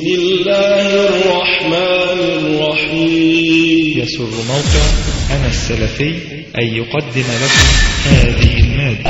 بسم الله الرحمن الرحيم يسر موقع أنا السلفي أن يقدم لكم هذه المادة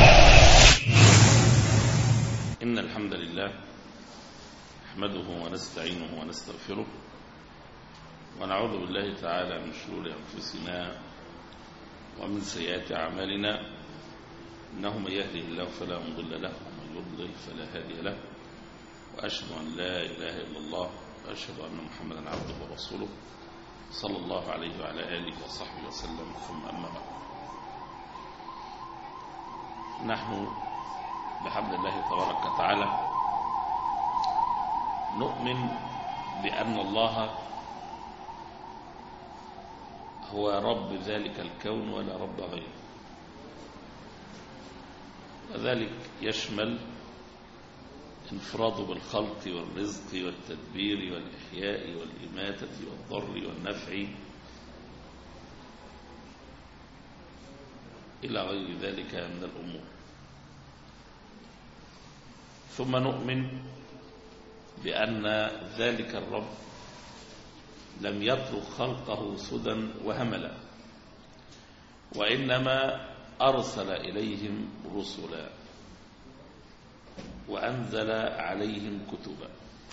إن الحمد لله نحمده ونستعينه ونستغفره ونعوذ بالله تعالى من شرور أنفسنا ومن سيئات أعمالنا إنه من يهده الله فلا مضل له ومن يضلل فلا هادي له وأشهد أن لا إله إلا الله وأشهد أن محمدا عبده ورسوله صلى الله عليه وعلى آله وصحبه وسلم ثم أما بعد نحن بحمد الله تبارك وتعالى نؤمن بأن الله هو رب ذلك الكون ولا رب غيره وذلك يشمل انفراده بالخلق والرزق والتدبير والإحياء والإماتة والضر والنفع إلى غير ذلك من الأمور ثم نؤمن بأن ذلك الرب لم يترك خلقه سدى وهملا وإنما أرسل إليهم رسلا وأنزل عليهم كتبا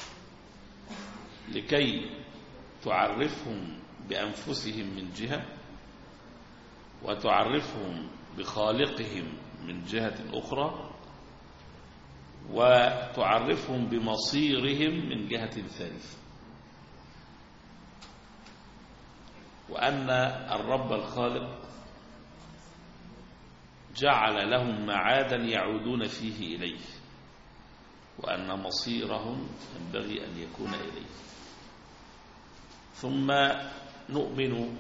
لكي تعرفهم بأنفسهم من جهة وتعرفهم بخالقهم من جهة أخرى وتعرفهم بمصيرهم من جهة ثالثة وأن الرب الخالق جعل لهم معادا يعودون فيه إليه وأن مصيرهم ينبغي أن يكون إليه ثم نؤمن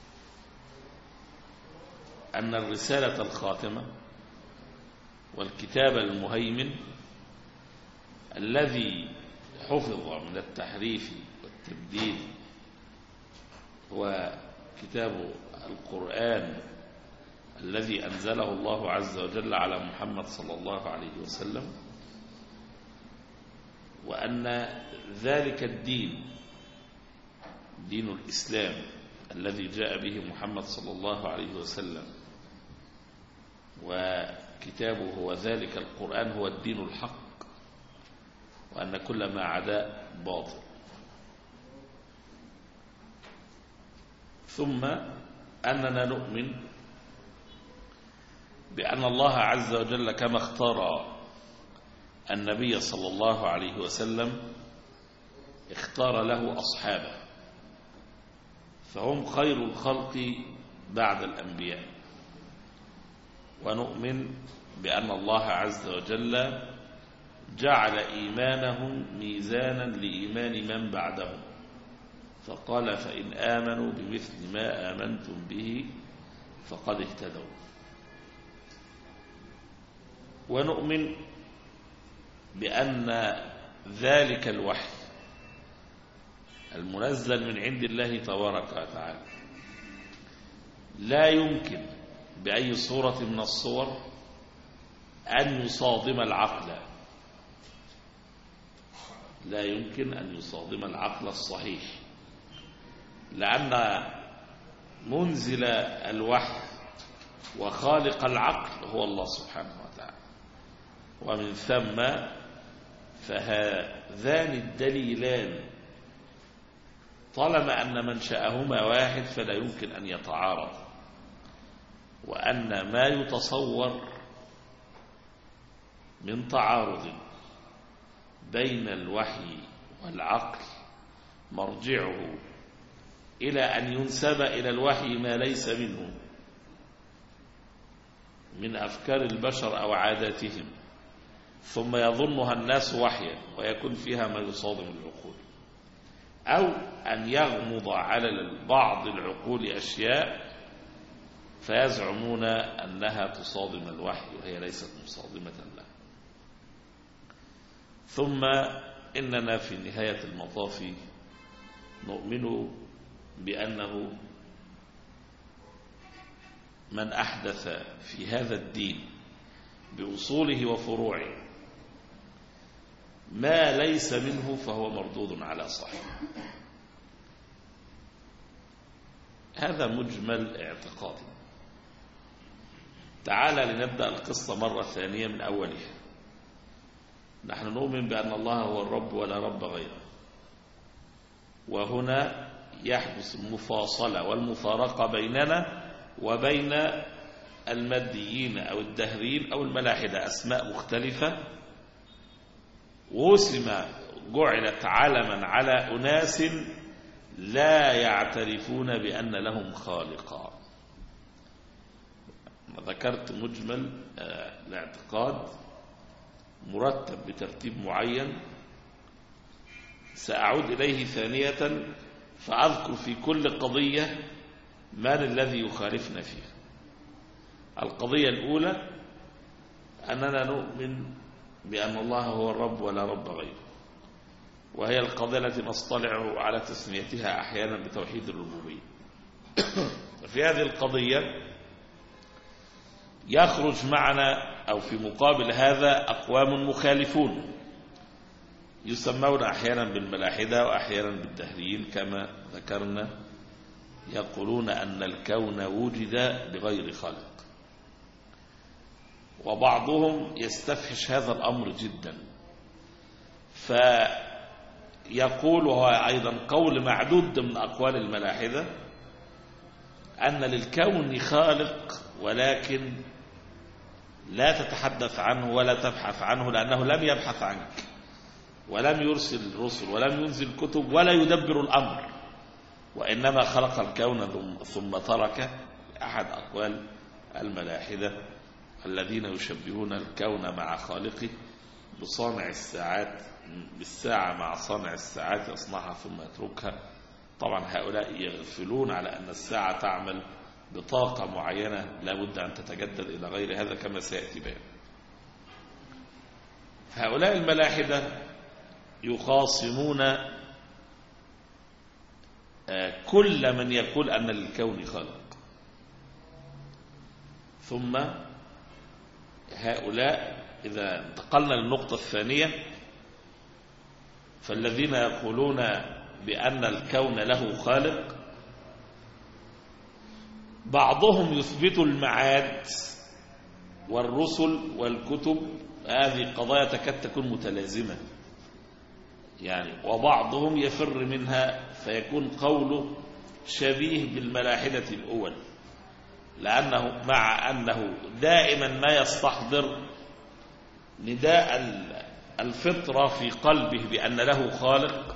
أن الرسالة الخاتمة والكتاب المهيمن الذي حفظ من التحريف والتبديل هو كتاب القرآن الذي أنزله الله عز وجل على محمد صلى الله عليه وسلم وأن ذلك الدين دين الإسلام الذي جاء به محمد صلى الله عليه وسلم وكتابه هو ذلك القرآن هو الدين الحق وأن كل ما عدا باطل ثم أننا نؤمن بأن الله عز وجل كما اختار النبي صلى الله عليه وسلم اختار له أصحابه فهم خير الخلق بعد الأنبياء ونؤمن بأن الله عز وجل جعل إيمانهم ميزانا لإيمان من بعدهم فقال فإن آمنوا بمثل ما آمنتم به فقد اهتدوا ونؤمن بأن ذلك الوحي المنزل من عند الله تبارك وتعالى لا يمكن بأي صورة من الصور أن يصادم العقل لا يمكن أن يصادم العقل الصحيح لأن منزل الوحي وخالق العقل هو الله سبحانه وتعالى ومن ثم فهذان الدليلان طالما أن منشأهما واحد فلا يمكن أن يتعارض وأن ما يتصور من تعارض بين الوحي والعقل مرجعه إلى أن ينسب إلى الوحي ما ليس منه من أفكار البشر أو عاداتهم ثم يظنها الناس وحيا ويكون فيها ما يصادم العقول أو أن يغمض على بعض العقول أشياء فيزعمون أنها تصادم الوحي وهي ليست مصادمة له ثم إننا في نهاية المطاف نؤمن بأنه من أحدث في هذا الدين بأصوله وفروعه ما ليس منه فهو مردود على صاحبه هذا مجمل اعتقادي تعال لنبدأ القصة مرة ثانية من أولها نحن نؤمن بأن الله هو الرب ولا رب غيره وهنا يحدث المفاصلة والمفارقة بيننا وبين الماديين أو الدهرين أو الملاحدة أسماء مختلفة وسم جعلت علما على أناس لا يعترفون بأن لهم خالقا ذكرت مجمل آه، الاعتقاد مرتب بترتيب معين سأعود إليه ثانية فأذكر في كل قضية من الذي يخالفنا فيها القضية الأولى أننا نؤمن بأن الله هو الرب ولا رب غيره وهي القضية التي نصطلع على تسميتها أحيانا بتوحيد الربوبية في هذه القضية يخرج معنا أو في مقابل هذا أقوام مخالفون يسمون أحيانا بالملاحدة وأحيانا بالدهريين كما ذكرنا يقولون أن الكون وجد بغير خلق وبعضهم يستفحش هذا الأمر جدا فيقول وهو أيضا قول معدود من أقوال الملاحدة أن للكون خالق ولكن لا تتحدث عنه ولا تبحث عنه لأنه لم يبحث عنك ولم يرسل الرسل ولم ينزل كتب ولا يدبر الأمر وإنما خلق الكون ثم ترك أحد أقوال الملاحدة الذين يشبهون الكون مع خالقه بصانع الساعات بالساعة مع صانع الساعات يصنعها ثم يتركها طبعا هؤلاء يغفلون على أن الساعة تعمل بطاقة معينة لا بد أن تتجدد إلى غير هذا كما سيأتي بيان هؤلاء الملاحدة يخاصمون كل من يقول أن للكون خلق ثم هؤلاء إذا انتقلنا للنقطة الثانية فالذين يقولون بأن الكون له خالق بعضهم يثبت المعاد والرسل والكتب هذه قضايا تكاد تكون متلازمة يعني وبعضهم يفر منها فيكون قوله شبيه بالملاحدة الأول لأنه مع أنه دائما ما يستحضر نداء الفطرة في قلبه بأن له خالق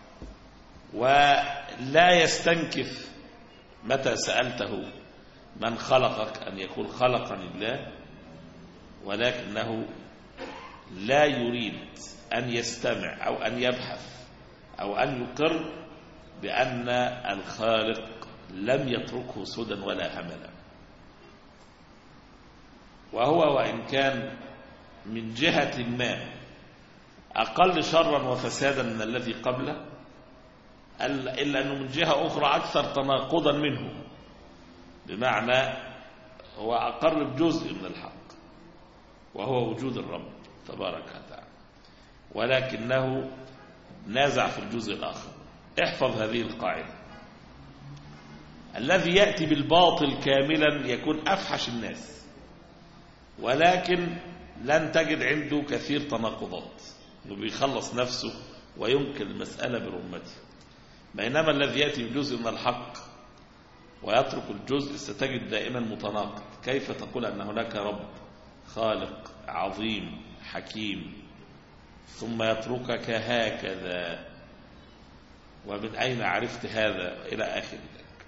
ولا يستنكف متى سألته من خلقك أن يقول خلقني الله ولكنه لا يريد أن يستمع أو أن يبحث أو أن يقر بأن الخالق لم يتركه سدى ولا هملا وهو وإن كان من جهة ما أقل شرا وفسادا من الذي قبله إلا أنه من جهة أخرى أكثر تناقضا منه بمعنى هو أقر بجزء من الحق وهو وجود الرب تبارك وتعالى ولكنه نازع في الجزء الآخر احفظ هذه القاعدة الذي يأتي بالباطل كاملا يكون أفحش الناس ولكن لن تجد عنده كثير تناقضات انه بيخلص نفسه وينكر المسألة برمته بينما الذي يأتي بجزء من الحق ويترك الجزء ستجد دائما متناقض كيف تقول أن هناك رب خالق عظيم حكيم ثم يتركك هكذا ومن أين عرفت هذا إلى آخر ذلك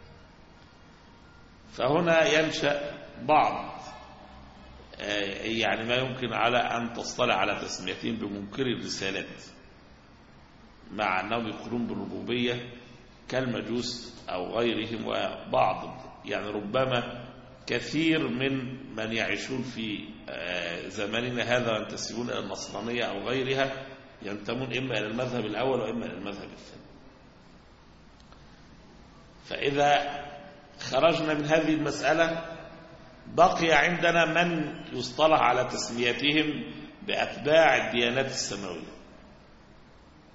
فهنا ينشأ بعض يعني ما يمكن على أن تصطلع على تسميتهم بمنكر الرسالات مع أنهم يقولون بالربوبية كالمجوس أو غيرهم وبعض يعني ربما كثير من من يعيشون في زماننا هذا وينتسبون إلى النصرانية أو غيرها ينتمون إما إلى المذهب الأول وإما إلى المذهب الثاني فإذا خرجنا من هذه المسألة بقي عندنا من يصطلح على تسميتهم بأتباع الديانات السماوية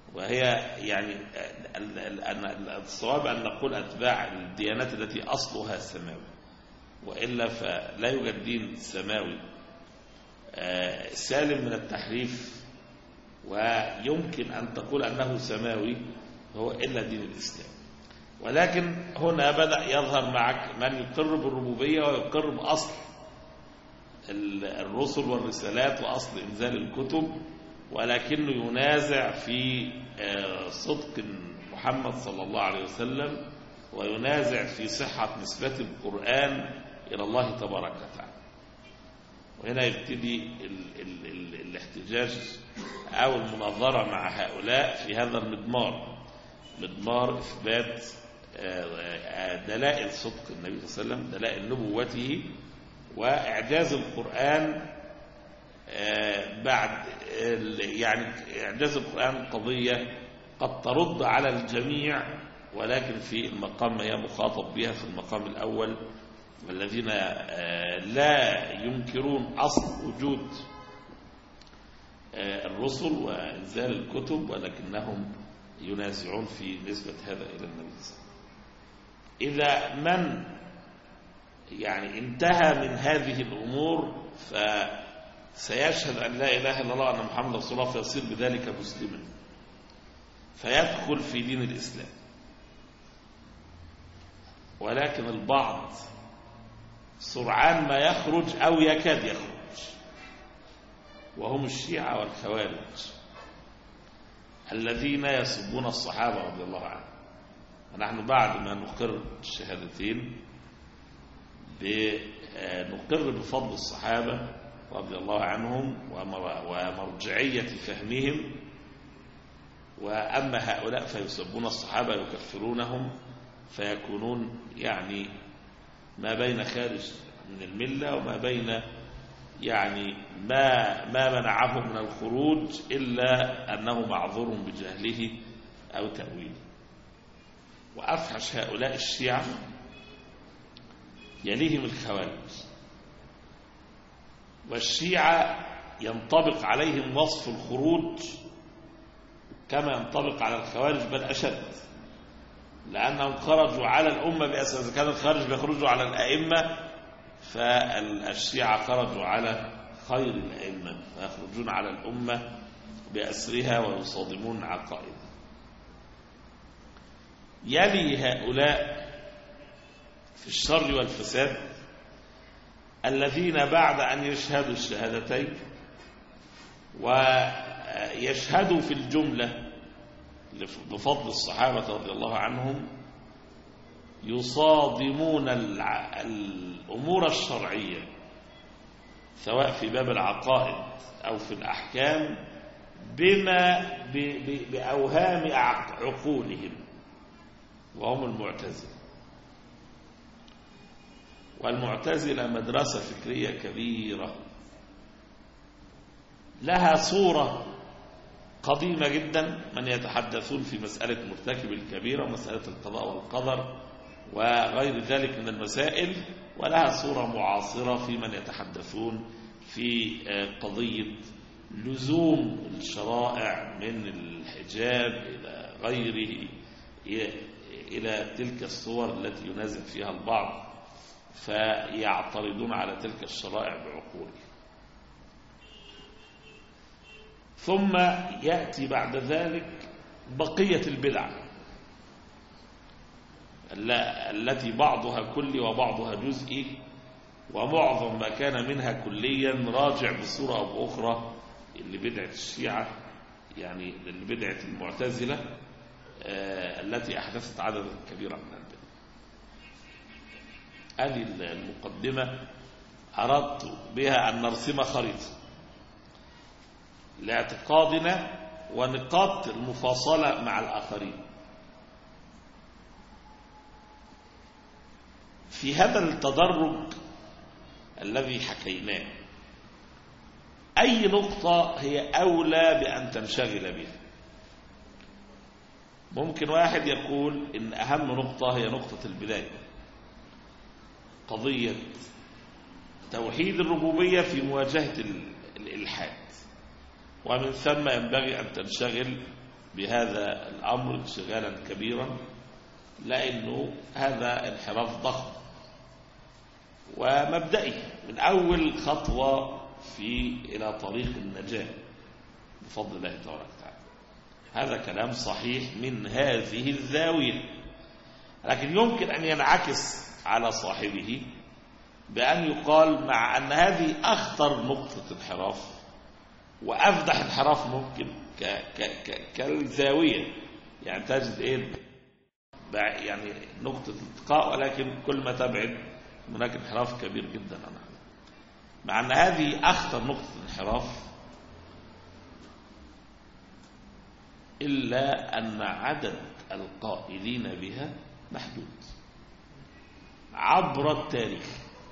وهي يعني ال- ال- أن الصواب أن نقول أتباع الديانات التي أصلها سماوي وإلا فلا يوجد دين سماوي آه، سالم من التحريف ويمكن أن تقول أنه سماوي هو إلا دين الإسلام ولكن هنا بدأ يظهر معك من يقر بالربوبية ويقر بأصل ال- الرسل والرسالات وأصل إنزال الكتب ولكنه ينازع في آه، صدق محمد صلى الله عليه وسلم وينازع في صحة نسبة القرآن إلى الله تبارك وتعالى وهنا يبتدي ال ال ال الاحتجاج أو المناظرة مع هؤلاء في هذا المضمار مضمار إثبات آه، آه، دلائل صدق النبي صلى الله عليه وسلم دلائل نبوته وإعجاز القرآن آه، بعد ال- يعني إعجاز القرآن قضية قد ترد على الجميع ولكن في المقام ما هي مخاطب بها في المقام الأول والذين آه، لا ينكرون أصل وجود آه، الرسل وإنزال الكتب ولكنهم ينازعون في نسبة هذا إلى النبي صلى الله عليه وسلم إذا من يعني انتهى من هذه الأمور فسيشهد أن لا إله إلا الله وأن محمد رسول الله فيصير بذلك مسلما فيدخل في دين الإسلام ولكن البعض سرعان ما يخرج أو يكاد يخرج وهم الشيعة والخوارج الذين يسبون الصحابة رضي الله عنهم ونحن بعد ما نقر الشهادتين ب- آه، نقر بفضل الصحابة رضي الله عنهم ومر- ومرجعية فهمهم وأما هؤلاء فيسبون الصحابة يكفرونهم فيكونون يعني ما بين خارج من الملة وما بين يعني ما ما منعه من الخروج إلا أنه معذور بجهله أو تأويله وأفحش هؤلاء الشيعة يليهم الخوارج والشيعة ينطبق عليهم وصف الخروج كما ينطبق على الخوارج بل أشد لأنهم خرجوا على الأمة بأساس إذا كان الخارج بيخرجوا على الأئمة فالشيعة خرجوا على خير الأئمة فيخرجون على الأمة بأسرها ويصادمون عقائدها يلي هؤلاء في الشر والفساد الذين بعد أن يشهدوا الشهادتين ويشهدوا في الجملة بفضل الصحابة رضي الله عنهم يصادمون الع- الأمور الشرعية سواء في باب العقائد أو في الأحكام بما ب- ب- بأوهام عق- عقولهم وهم المعتزلة والمعتزلة مدرسة فكرية كبيرة لها صورة قديمة جدا من يتحدثون في مسألة مرتكب الكبيرة ومسألة القضاء والقدر وغير ذلك من المسائل ولها صورة معاصرة في من يتحدثون في آه، قضية لزوم الشرائع من الحجاب إلى غيره ي- إلى تلك الصور التي ينازع فيها البعض فيعترضون على تلك الشرائع بعقولهم ثم يأتي بعد ذلك بقية البدع الل- التي بعضها كلي وبعضها جزئي ومعظم ما كان منها كليا راجع بصورة أو بأخرى اللي بدعة الشيعة يعني اللي بدعة المعتزلة آه، التي أحدثت عددا كبيرا من البدع هذه المقدمة أردت بها أن نرسم خريطة لاعتقادنا ونقاط المفاصلة مع الآخرين في هذا التدرج الذي حكيناه أي نقطة هي أولى بأن تنشغل بها ممكن واحد يقول إن أهم نقطة هي نقطة البداية قضية توحيد الربوبية في مواجهة ال- الإلحاد ومن ثم ينبغي أن تنشغل بهذا الأمر انشغالا كبيرا لأنه هذا انحراف ضخم ومبدئي من أول خطوة في إلى طريق النجاة بفضل الله تبارك وتعالى هذا كلام صحيح من هذه الزاوية لكن يمكن أن ينعكس على صاحبه بأن يقال مع أن هذه أخطر نقطة انحراف وأفضح انحراف ممكن ك ك ك كالزاوية يعني تجد إيه بع- يعني نقطة التقاء ولكن كل ما تبعد هناك انحراف كبير جدا عنها مع أن هذه أخطر نقطة انحراف إلا أن عدد القائلين بها محدود عبر التاريخ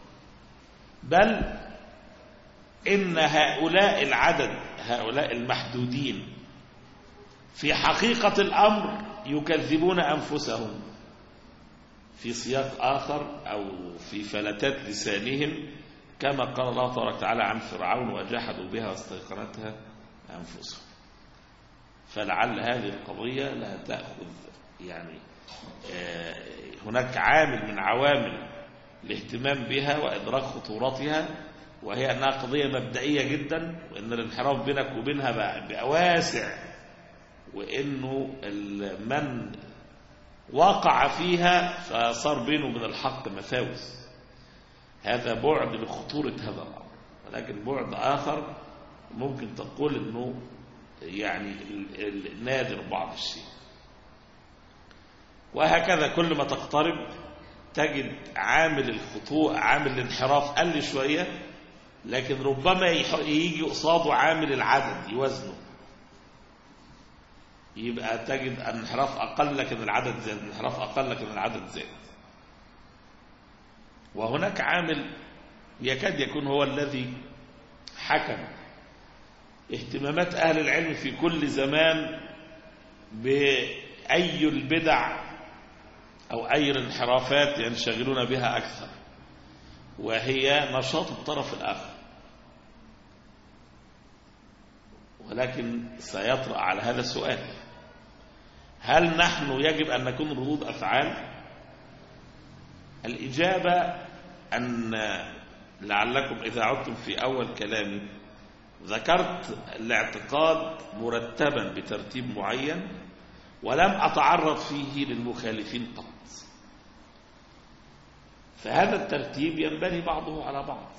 بل إن هؤلاء العدد هؤلاء المحدودين في حقيقة الأمر يكذبون أنفسهم في سياق آخر أو في فلتات لسانهم كما قال الله تبارك وتعالى عن فرعون وجحدوا بها واستيقنتها أنفسهم فلعل هذه القضية لا تأخذ يعني آه، هناك عامل من عوامل الاهتمام بها وإدراك خطورتها وهي أنها قضية مبدئية جدا وأن الانحراف بينك وبينها بقى بقى واسع وأنه ال- من وقع فيها فصار بينه وبين الحق مفاوز هذا بعد لخطورة هذا الأمر ولكن بعد آخر ممكن تقول أنه يعني ال- ال- نادر بعض الشيء وهكذا كل ما تقترب تجد عامل الخطوء عامل الانحراف قل شوية لكن ربما يح- يجي قصاده عامل العدد يوزنه يبقى تجد الانحراف أقل لكن العدد زاد الانحراف أقل لكن العدد زاد وهناك عامل يكاد يكون هو الذي حكم اهتمامات أهل العلم في كل زمان بأي البدع أو أي الانحرافات ينشغلون بها أكثر وهي نشاط الطرف الآخر ولكن سيطرأ على هذا السؤال هل نحن يجب أن نكون ردود أفعال الإجابة أن لعلكم إذا عدتم في أول كلامي ذكرت الاعتقاد مرتبا بترتيب معين ولم أتعرض فيه للمخالفين قط فهذا الترتيب ينبني بعضه على بعض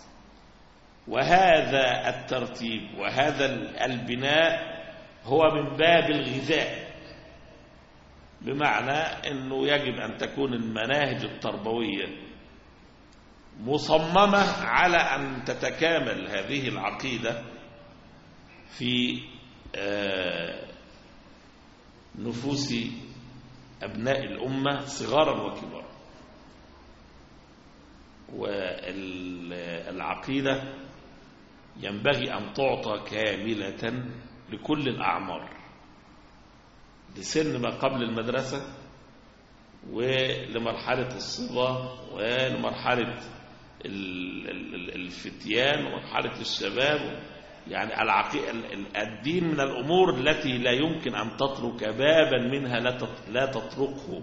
وهذا الترتيب وهذا البناء هو من باب الغذاء بمعنى أنه يجب أن تكون المناهج التربوية مصممة على أن تتكامل هذه العقيدة في آه، نفوس أبناء الأمة صغارا وكبارا والعقيدة ينبغي أن تعطى كاملة لكل الأعمار لسن ما قبل المدرسة ولمرحلة الصبا ولمرحلة ال- ال- ال- الفتيان ومرحلة الشباب يعني العقي... ال- ال- الدين من الأمور التي لا يمكن أن تترك بابا منها لا تط- لا تطرقه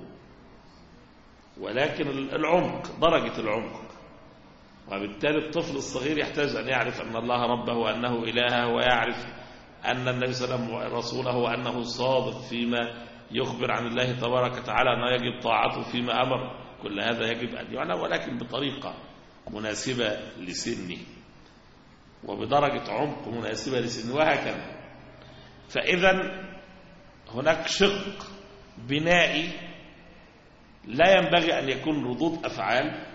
ولكن ال- العمق درجة العمق وبالتالي الطفل الصغير يحتاج أن يعرف أن الله ربه وأنه إلهه ويعرف أن النبي صلى الله عليه وسلم رسوله وأنه صادق فيما يخبر عن الله تبارك وتعالى أنه يجب طاعته فيما أمر كل هذا يجب أن يعلم ولكن بطريقة مناسبة لسنه وبدرجة عمق مناسبة لسنه وهكذا فإذا هناك شق بنائي لا ينبغي أن يكون ردود أفعال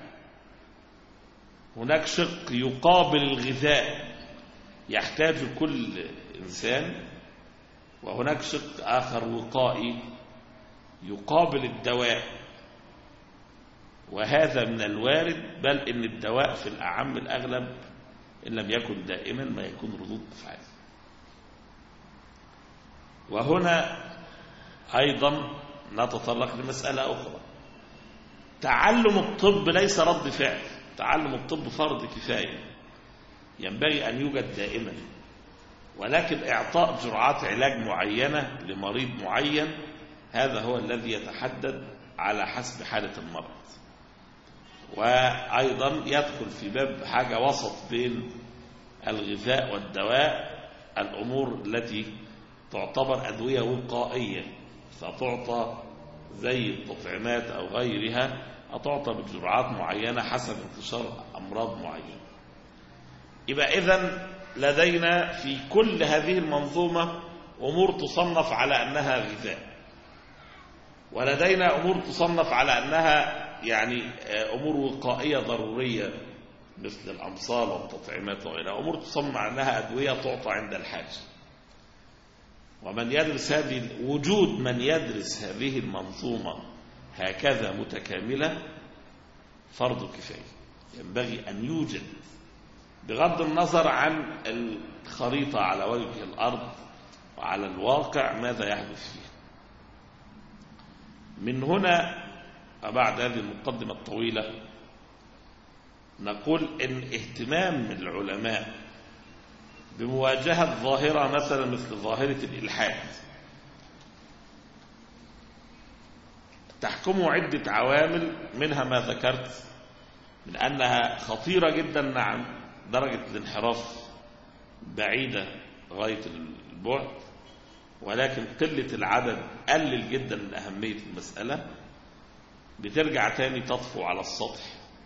هناك شق يقابل الغذاء يحتاج كل إنسان وهناك شق آخر وقائي يقابل الدواء وهذا من الوارد بل إن الدواء في الأعم الأغلب إن لم يكن دائما ما يكون ردود أفعال وهنا أيضا نتطرق لمسألة أخرى تعلم الطب ليس رد فعل تعلم الطب فرض كفاية ينبغي أن يوجد دائما ولكن إعطاء جرعات علاج معينة لمريض معين هذا هو الذي يتحدد على حسب حالة المرض وأيضا يدخل في باب حاجة وسط بين الغذاء والدواء الأمور التي تعتبر أدوية وقائية فتعطى زي التطعيمات أو غيرها أتعطى بجرعات معينة حسب انتشار أمراض معينة يبقى إذن لدينا في كل هذه المنظومة أمور تصنف على أنها غذاء ولدينا أمور تصنف على أنها يعني أمور وقائية ضرورية مثل الأمصال والتطعيمات وغيرها أمور تصنف على أنها أدوية تعطى عند الحاجة ومن يدرس هذه وجود من يدرس هذه المنظومة هكذا متكاملة فرض كفاية ينبغي أن يوجد بغض النظر عن الخريطة على وجه الأرض وعلى الواقع ماذا يحدث فيها من هنا وبعد هذه المقدمة الطويلة نقول إن اهتمام العلماء بمواجهة ظاهرة مثلا مثل ظاهرة الإلحاد تحكمه عدة عوامل منها ما ذكرت من أنها خطيرة جدا نعم درجة الانحراف بعيدة غاية البعد ولكن قلة العدد قلل جدا من أهمية المسألة بترجع تاني تطفو على السطح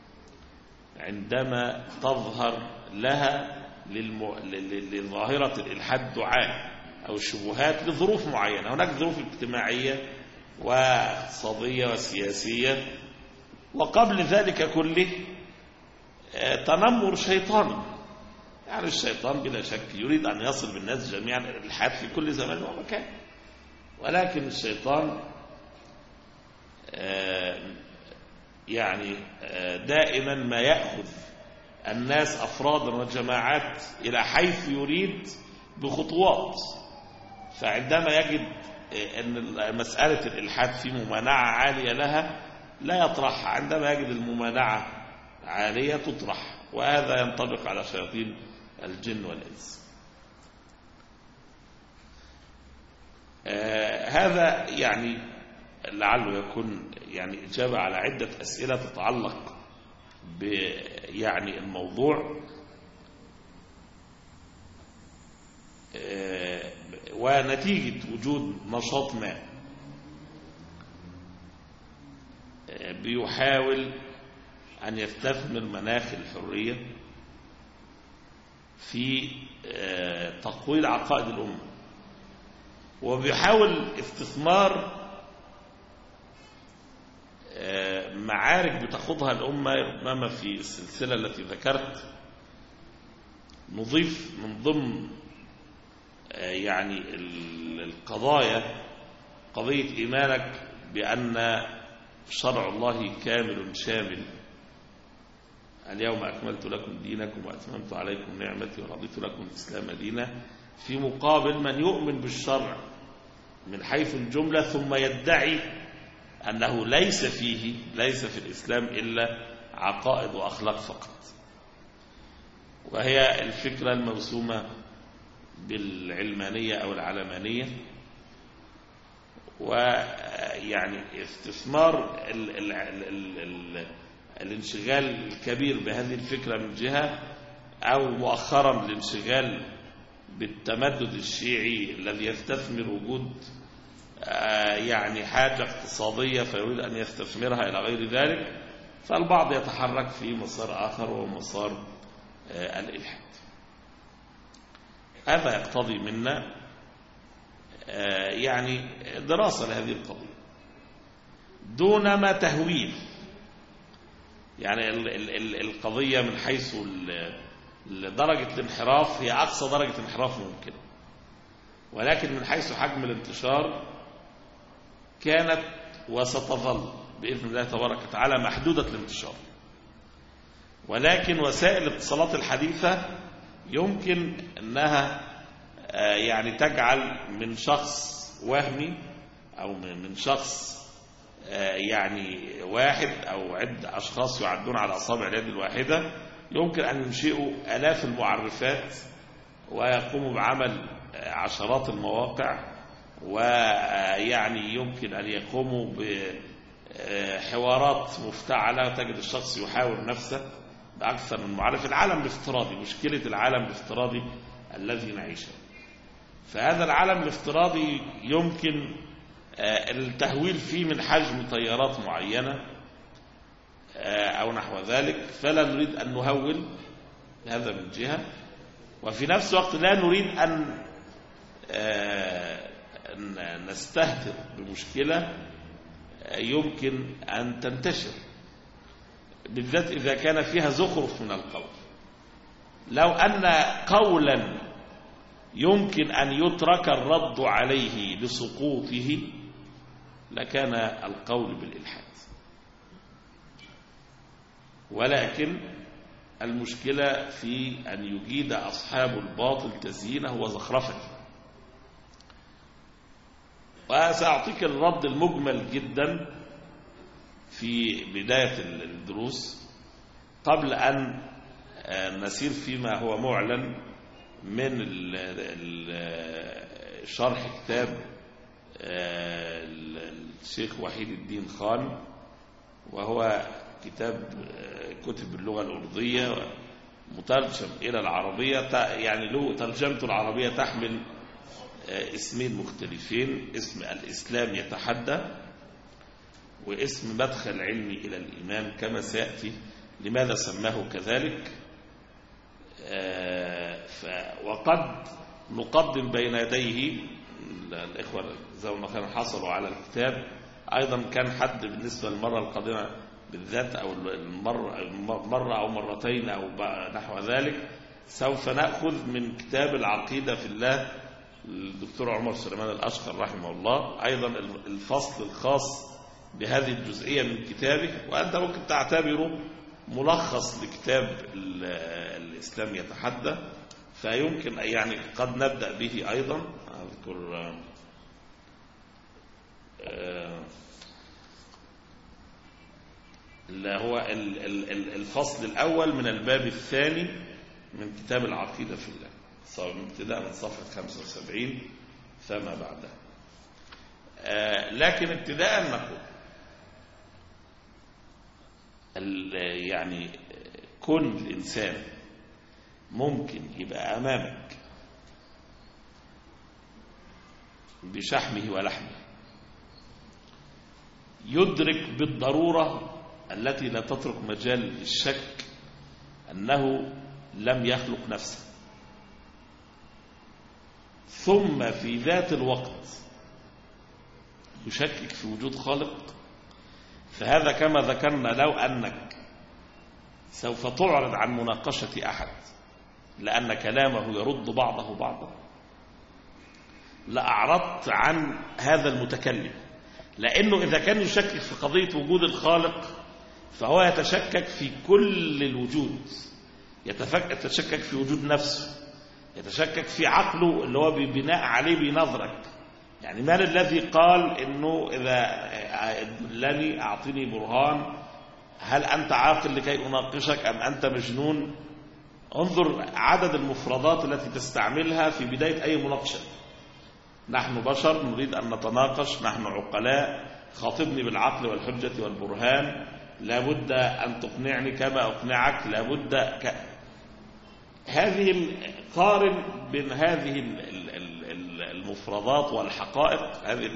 عندما تظهر لها للم... لظاهرة الإلحاد دعاء أو الشبهات لظروف معينة هناك ظروف اجتماعية واقتصادية وسياسية وقبل ذلك كله تنمر شيطاني يعني الشيطان بلا شك يريد أن يصل بالناس جميعا إلى الإلحاد في كل زمان ومكان ولكن الشيطان يعني دائما ما يأخذ الناس أفرادا وجماعات إلى حيث يريد بخطوات فعندما يجد أن مسألة الإلحاد في ممانعة عالية لها لا يطرحها عندما يجد الممانعة عالية تطرح وهذا ينطبق على شياطين الجن والإنس آه هذا يعني لعله يكون يعني إجابة على عدة أسئلة تتعلق يعني الموضوع آه ونتيجة وجود نشاط ما آه بيحاول أن يستثمر مناخ الحرية في تقويض عقائد الأمة وبيحاول استثمار معارك بتخوضها الأمة ربما في السلسلة التي ذكرت نضيف من ضمن يعني القضايا قضية إيمانك بأن شرع الله كامل شامل اليوم أكملت لكم دينكم وأتممت عليكم نعمتي ورضيت لكم الإسلام دينا في مقابل من يؤمن بالشرع من حيث الجملة ثم يدعي أنه ليس فيه ليس في الإسلام إلا عقائد وأخلاق فقط وهي الفكرة الموسومة بالعلمانية أو العلمانية ويعني استثمار ال ال ال ال الانشغال الكبير بهذه الفكرة من جهة أو مؤخرا الانشغال بالتمدد الشيعي الذي يستثمر وجود يعني حاجة اقتصادية فيريد أن يستثمرها إلى غير ذلك فالبعض يتحرك في مسار آخر وهو مسار الإلحاد هذا يقتضي منا يعني دراسة لهذه القضية دون ما تهويل يعني ال ال ال القضية من حيث درجة الانحراف هي أقصى درجة انحراف ممكنة ولكن من حيث حجم الانتشار كانت وستظل بإذن الله تبارك وتعالى محدودة الانتشار ولكن وسائل الاتصالات الحديثة يمكن أنها يعني تجعل من شخص وهمي أو من شخص يعني واحد أو عد أشخاص يعدون على أصابع اليد الواحدة يمكن أن ينشئوا ألاف المعرفات ويقوم بعمل عشرات المواقع ويعني يمكن أن يقوموا بحوارات مفتعلة تجد الشخص يحاور نفسه بأكثر من معرفة العالم الافتراضي مشكلة العالم الافتراضي الذي نعيشه فهذا العالم الافتراضي يمكن التهويل فيه من حجم تيارات معينة أو نحو ذلك فلا نريد أن نهول هذا من جهة وفي نفس الوقت لا نريد أن نستهتر بمشكلة يمكن أن تنتشر بالذات إذا كان فيها زخرف من القول لو أن قولا يمكن أن يترك الرد عليه لسقوطه لكان القول بالإلحاد ولكن المشكلة في أن يجيد أصحاب الباطل تزيينه وزخرفته وسأعطيك الرد المجمل جدا في بداية الدروس قبل أن نسير فيما هو معلن من شرح كتاب الشيخ وحيد الدين خان وهو كتاب كتب باللغة الأردية مترجم إلى العربية يعني له ترجمته العربية تحمل اسمين مختلفين اسم الإسلام يتحدى واسم مدخل علمي إلى الإيمان كما سيأتي لماذا سماه كذلك وقد نقدم بين يديه الإخوة زي ما كانوا حصلوا على الكتاب أيضا كان حد بالنسبة للمرة القادمة بالذات أو المرة مرة أو مرتين أو نحو ذلك سوف نأخذ من كتاب العقيدة في الله الدكتور عمر سليمان الأشقر رحمه الله أيضا الفصل الخاص بهذه الجزئية من كتابه وأنت ممكن تعتبره ملخص لكتاب الإسلام يتحدى فيمكن يعني قد نبدأ به أيضا أذكر اللي هو الفصل الأول من الباب الثاني من كتاب العقيدة في الله من ابتداء من صفحة 75 فما بعدها لكن ابتداء نقول يعني كل الإنسان ممكن يبقى أمامك بشحمه ولحمه يدرك بالضرورة التي لا تترك مجال للشك أنه لم يخلق نفسه ثم في ذات الوقت يشكك في وجود خالق فهذا كما ذكرنا لو أنك سوف تعرض عن مناقشة أحد لأن كلامه يرد بعضه بعضا لأعرضت عن هذا المتكلم لأنه إذا كان يشكك في قضية وجود الخالق فهو يتشكك في كل الوجود يتشكك في وجود نفسه يتشكك في عقله اللي هو بناء عليه بنظرك يعني من الذي قال انه اذا دلني اعطني برهان هل انت عاقل لكي اناقشك ام انت مجنون انظر عدد المفردات التي تستعملها في بداية اي مناقشة نحن بشر نريد ان نتناقش نحن عقلاء خاطبني بالعقل والحجة والبرهان لابد ان تقنعني كما اقنعك لابد ك... هذه قارن بين هذه المفردات والحقائق هذه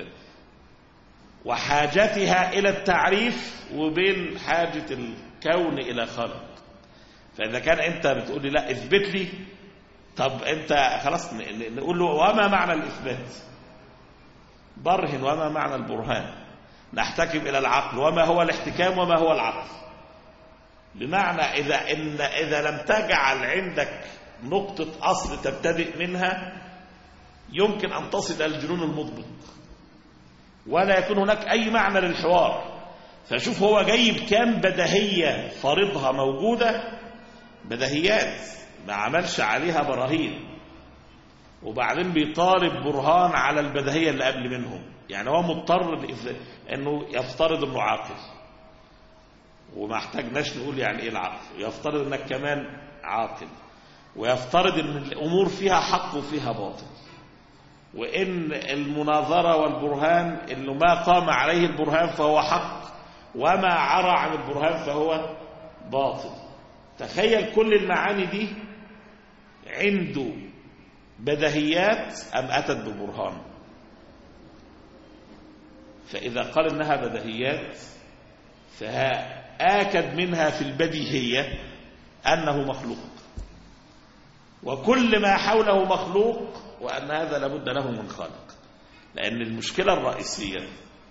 وحاجتها إلى التعريف وبين حاجة الكون إلى خلق فإذا كان أنت بتقول لي لا اثبت لي طب أنت خلاص نقول له وما معنى الإثبات برهن وما معنى البرهان نحتكم إلى العقل وما هو الاحتكام وما هو العقل بمعنى إذا, إن إذا لم تجعل عندك نقطة أصل تبتدئ منها يمكن أن تصل إلى الجنون المضبط ولا يكون هناك أي معنى للحوار فشوف هو جايب كام بدهية فرضها موجودة بدهيات ما عملش عليها براهين وبعدين بيطالب برهان على البدهية اللي قبل منهم يعني هو مضطر انه يفترض انه عاقل وما احتاجناش نقول يعني ايه العقل يفترض انك كمان عاقل ويفترض ان الامور فيها حق وفيها باطل وان المناظره والبرهان اللي ما قام عليه البرهان فهو حق وما عرى عن البرهان فهو باطل تخيل كل المعاني دي عنده بدهيات ام اتت ببرهان فاذا قال انها بدهيات فآكد منها في البديهيه انه مخلوق وكل ما حوله مخلوق وأن هذا لابد له من خالق لأن المشكلة الرئيسية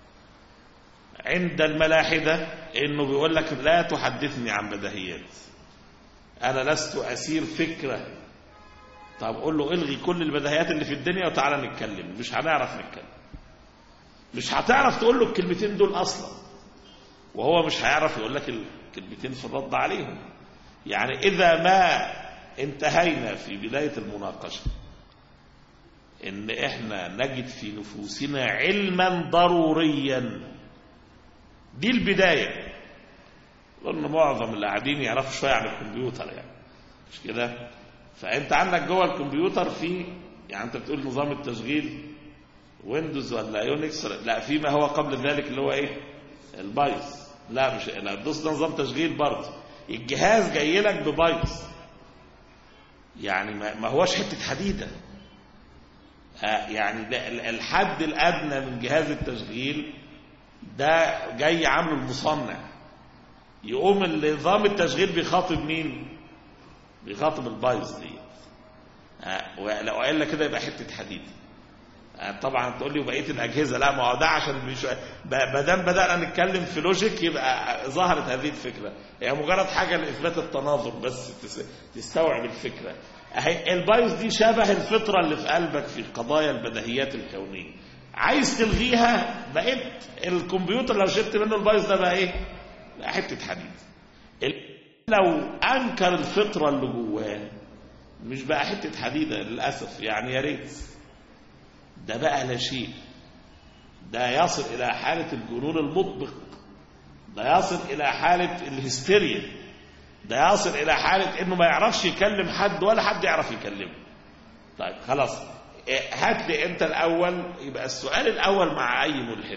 عند الملاحدة إنه بيقول لك لا تحدثني عن بدهيات أنا لست أسير فكرة طب قول له الغي كل البدهيات اللي في الدنيا وتعالى نتكلم مش هنعرف نتكلم مش هتعرف تقول له الكلمتين دول أصلا وهو مش هيعرف يقول لك الكلمتين في الرد عليهم يعني إذا ما انتهينا في بداية المناقشة ان احنا نجد في نفوسنا علما ضروريا دي البداية لأن معظم اللي قاعدين يعرفوا شوية عن الكمبيوتر يعني مش كده فأنت عندك جوه الكمبيوتر في يعني أنت بتقول نظام التشغيل ويندوز ولا يونكس لا في ما هو قبل ذلك اللي هو ايه البايظ لا مش لا الدوس ده نظام تشغيل برضه الجهاز جاي لك ببايظ يعني ما هوش حته حديده آه يعني ده الحد الادنى من جهاز التشغيل ده جاي عامله المصنع يقوم نظام التشغيل بيخاطب مين بيخاطب البايظ دي آه ولو قال لك كده يبقى حته حديد آه طبعا تقول لي وبقيه الاجهزه لا ما هو ده عشان ما دام بدانا نتكلم في لوجيك يبقى ظهرت هذه الفكره هي يعني مجرد حاجه لاثبات التناظر بس تستوعب الفكره اهي البايوس دي شبه الفطره اللي في قلبك في قضايا البديهيات الكونيه عايز تلغيها بقيت الكمبيوتر لو شلت منه البايوس ده بقى ايه بقى حته حديد لو انكر الفطره اللي جواه مش بقى حته حديده للاسف يعني يا ريت ده بقى لا شيء ده يصل الى حاله الجنون المطبق ده يصل الى حاله الهستيريا ده يصل الى حاله انه ما يعرفش يكلم حد ولا حد يعرف يكلمه طيب خلاص هات لي انت الاول يبقى السؤال الاول مع اي ملحد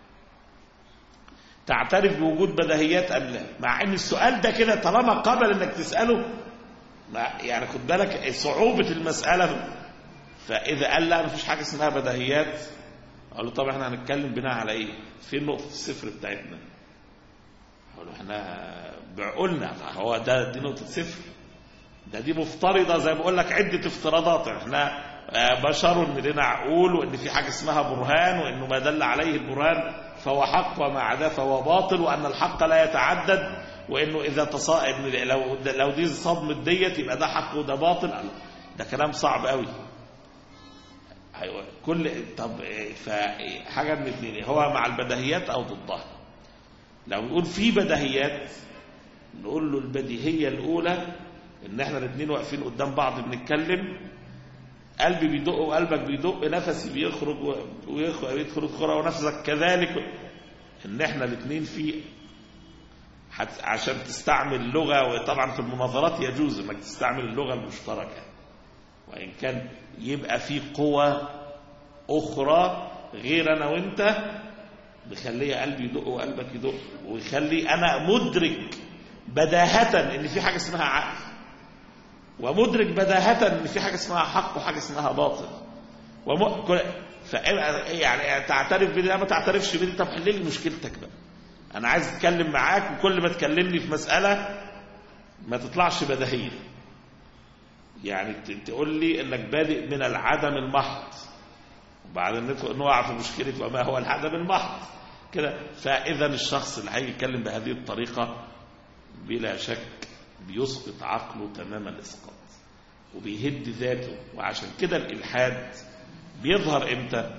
تعترف بوجود بديهيات ام لا مع ان السؤال ده كده طالما قبل انك تساله يعني خد بالك صعوبه المساله فاذا قال لا مفيش حاجه اسمها بديهيات اقول له طب احنا هنتكلم بناء على ايه فين نقطه الصفر بتاعتنا اقول له احنا بعقولنا هو ده دي نقطه صفر ده دي مفترضه زي ما بقول لك عده افتراضات احنا بشر ان لنا عقول وان في حاجه اسمها برهان وانه ما دل عليه البرهان فهو حق وما عداه فهو باطل وان الحق لا يتعدد وانه اذا تصا إن لو لو دي صدمه ديت يبقى ده حق وده باطل ده كلام صعب قوي ايوه كل طب فحاجه من الاثنين هو مع البديهيات او ضدها لو نقول في بديهيات نقول له البديهيه الاولى ان احنا الاثنين واقفين قدام بعض بنتكلم قلبي بيدق وقلبك بيدق نفسي بيخرج ويدخل الخرى ونفسك كذلك ان احنا الاثنين في عشان تستعمل لغه وطبعا في المناظرات يجوز انك تستعمل اللغه المشتركه وان كان يبقى في قوى اخرى غير انا وانت بيخلي قلبي يدق وقلبك يدق ويخلي انا مدرك بداهة ان في حاجه اسمها عقل ومدرك بداهة ان في حاجه اسمها حق وحاجه اسمها باطل وم... ف... يعني تعترف بدي ما تعترفش بدي طب حل لي مشكلتك بقى انا عايز اتكلم معاك وكل ما تكلمني في مساله ما تطلعش بديهيه يعني تقول لي انك بادئ من العدم المحض وبعدين ندخل نقع في مشكله وما هو العدم المحض كده فاذا الشخص اللي هيجي يتكلم بهذه الطريقه بلا شك بيسقط عقله تمام الاسقاط وبيهد ذاته وعشان كده الالحاد بيظهر امتى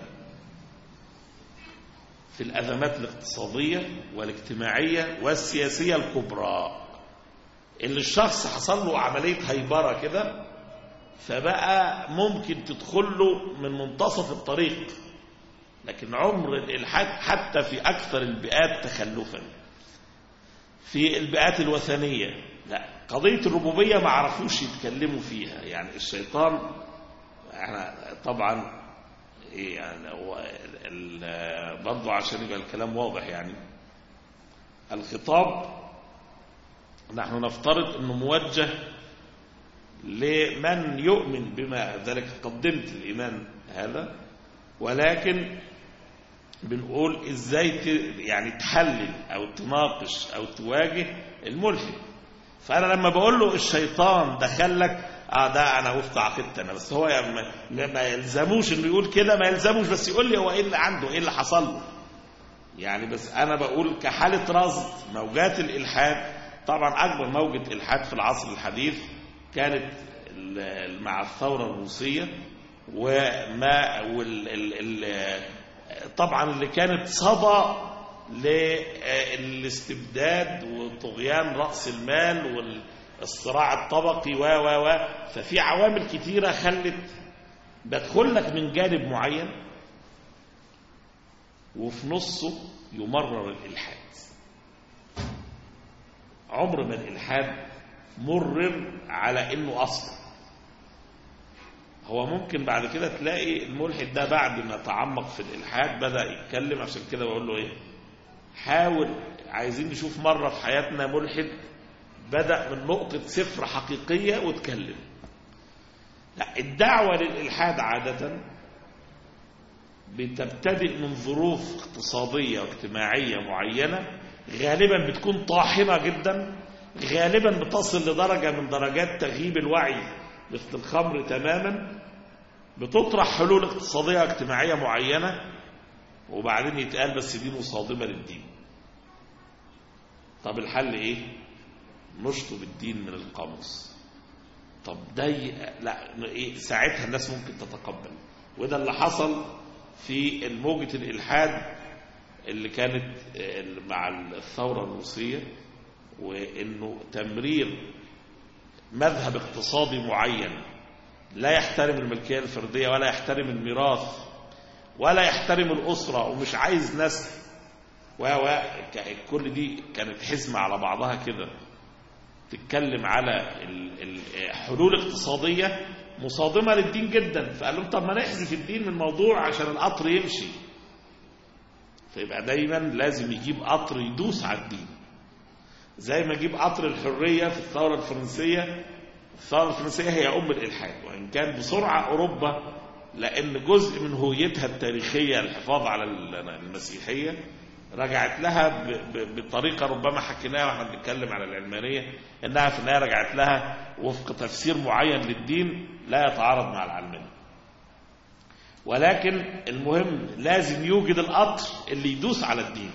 في الازمات الاقتصاديه والاجتماعيه والسياسيه الكبرى اللي الشخص حصل له عمليه هيبره كده فبقى ممكن تدخل له من منتصف الطريق لكن عمر الالحاد حتى في اكثر البيئات تخلفا في البيئات الوثنية لا قضية الربوبية ما عرفوش يتكلموا فيها يعني الشيطان احنا طبعا إيه يعني هو ال- ال- برضه عشان يبقى الكلام واضح يعني الخطاب نحن نفترض انه موجه لمن يؤمن بما ذلك قدمت الايمان هذا ولكن بنقول ازاي ت... يعني تحلل او تناقش او تواجه الملحد فانا لما بقول له الشيطان دخلك اه ده انا وفق عقيدتي انا بس هو يعني ما, ما يلزموش انه يقول كده ما يلزموش بس يقول لي هو ايه اللي عنده ايه اللي حصل له يعني بس انا بقول كحاله رصد موجات الالحاد طبعا اكبر موجه الحاد في العصر الحديث كانت ال- مع الثوره الروسيه وما وال ال ال طبعا اللي كانت صدى للاستبداد وطغيان راس المال والصراع الطبقي و و و ففي عوامل كتيره خلت بدخل لك من جانب معين وفي نصه يمرر الإلحاد عمر ما الإلحاد مرر على إنه أصل هو ممكن بعد كده تلاقي الملحد ده بعد ما تعمق في الإلحاد بدأ يتكلم عشان كده بقول له إيه حاول عايزين نشوف مرة في حياتنا ملحد بدأ من نقطة صفر حقيقية واتكلم لا الدعوة للإلحاد عادة بتبتدئ من ظروف اقتصادية واجتماعية معينة غالبا بتكون طاحنة جدا غالبا بتصل لدرجة من درجات تغييب الوعي مثل الخمر تماما بتطرح حلول اقتصادية واجتماعية معينة وبعدين يتقال بس دي مصادمة للدين طب الحل ايه نشطب الدين من القاموس طب ده ي- لا ايه ساعتها الناس ممكن تتقبل وده اللي حصل في موجة الإلحاد اللي كانت آه، مع الثورة الروسية وإنه تمرير مذهب اقتصادي معين لا يحترم الملكية الفردية ولا يحترم الميراث ولا يحترم الأسرة ومش عايز نسل و و ك- كل دي كانت حزمة على بعضها كده تتكلم على ال- ال- حلول اقتصادية مصادمة للدين جدا فقال لهم طب ما نحذف الدين من الموضوع عشان القطر يمشي فيبقى دايما لازم يجيب قطر يدوس على الدين زي ما يجيب قطر الحرية في الثورة الفرنسية الثورة الفرنسية هي أم الإلحاد وإن كان بسرعة أوروبا لأن جزء من هويتها التاريخية الحفاظ على المسيحية رجعت لها ب- ب- بطريقة ربما حكيناها واحنا بنتكلم على العلمانية انها في النهاية رجعت لها وفق تفسير معين للدين لا يتعارض مع العلمانية ولكن المهم لازم يوجد القطر اللي يدوس على الدين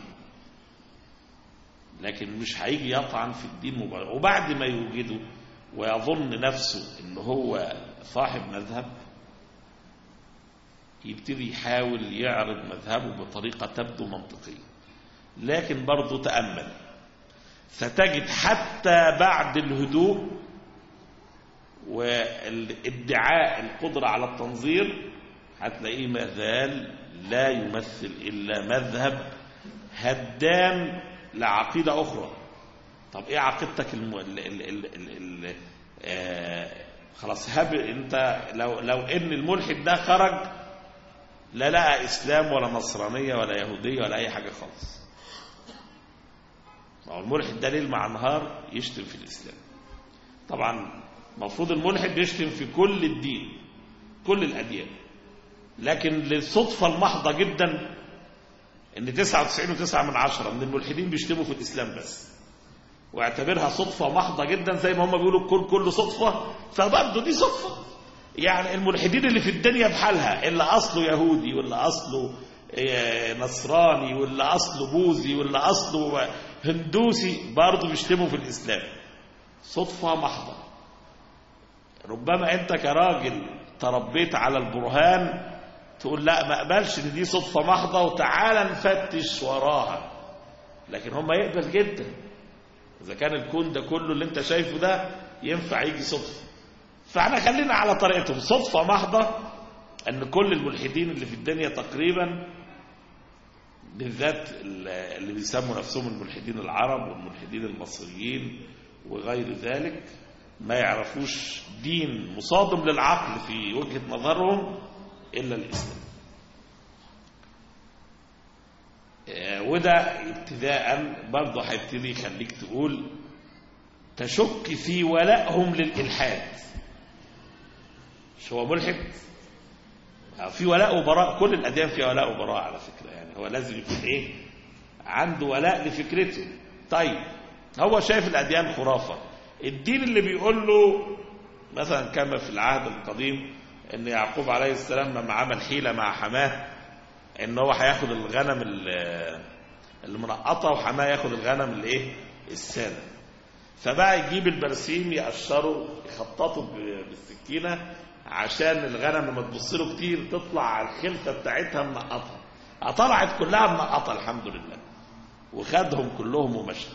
لكن مش هيجي يطعن في الدين مباشرة وبعد ما يوجده ويظن نفسه ان هو صاحب مذهب يبتدي يحاول يعرض مذهبه بطريقة تبدو منطقية لكن برضه تأمل ستجد حتى بعد الهدوء والادعاء القدرة على التنظير هتلاقيه ما زال لا يمثل إلا مذهب هدام لعقيدة أخرى طب إيه عقيدتك الم... ال... ال... ال... ال... ال... آه... خلاص هب انت لو لو ان الملحد ده خرج لا لقى اسلام ولا نصرانيه ولا يهوديه ولا اي حاجه خالص ما هو الملحد ده ليل مع نهار يشتم في الاسلام طبعا المفروض الملحد يشتم في كل الدين كل الاديان لكن للصدفه المحضه جدا ان 99.9 من عشرة من الملحدين بيشتموا في الاسلام بس واعتبرها صدفه محضه جدا زي ما هم بيقولوا الكون كله صدفه فبرضه دي صدفه يعني الملحدين اللي في الدنيا بحالها اللي اصله يهودي واللي اصله إيه، نصراني واللي اصله بوذي واللي اصله هندوسي برضه بيشتموا في الاسلام صدفه محضه ربما انت كراجل تربيت على البرهان تقول لا ما اقبلش ان دي صدفه محضه وتعالى نفتش وراها لكن هم يقبل جدا اذا كان الكون ده كله اللي انت شايفه ده ينفع يجي صدفه فاحنا خلينا على طريقتهم صدفه محضه ان كل الملحدين اللي في الدنيا تقريبا بالذات اللي بيسموا نفسهم الملحدين العرب والملحدين المصريين وغير ذلك ما يعرفوش دين مصادم للعقل في وجهة نظرهم إلا الإسلام آه، وده ابتداء برضه هيبتدي يخليك تقول تشك في ولائهم للإلحاد مش هو ملحد آه، في ولاء وبراء كل الأديان فيها ولاء وبراء على فكرة يعني هو لازم يكون إيه عنده ولاء لفكرته طيب هو شايف الأديان خرافة الدين اللي بيقول له مثلا كما في العهد القديم ان يعقوب عليه السلام لما عمل حيلة مع حماه ان هو هياخد الغنم ال- المنقطة وحماه ياخد الغنم الايه السادة فبقى يجيب البرسيم يقشره يخططه ب- بالسكينة عشان الغنم لما تبص له كتير تطلع على الخلفة بتاعتها منقطة طلعت كلها منقطة الحمد لله وخدهم كلهم ومشى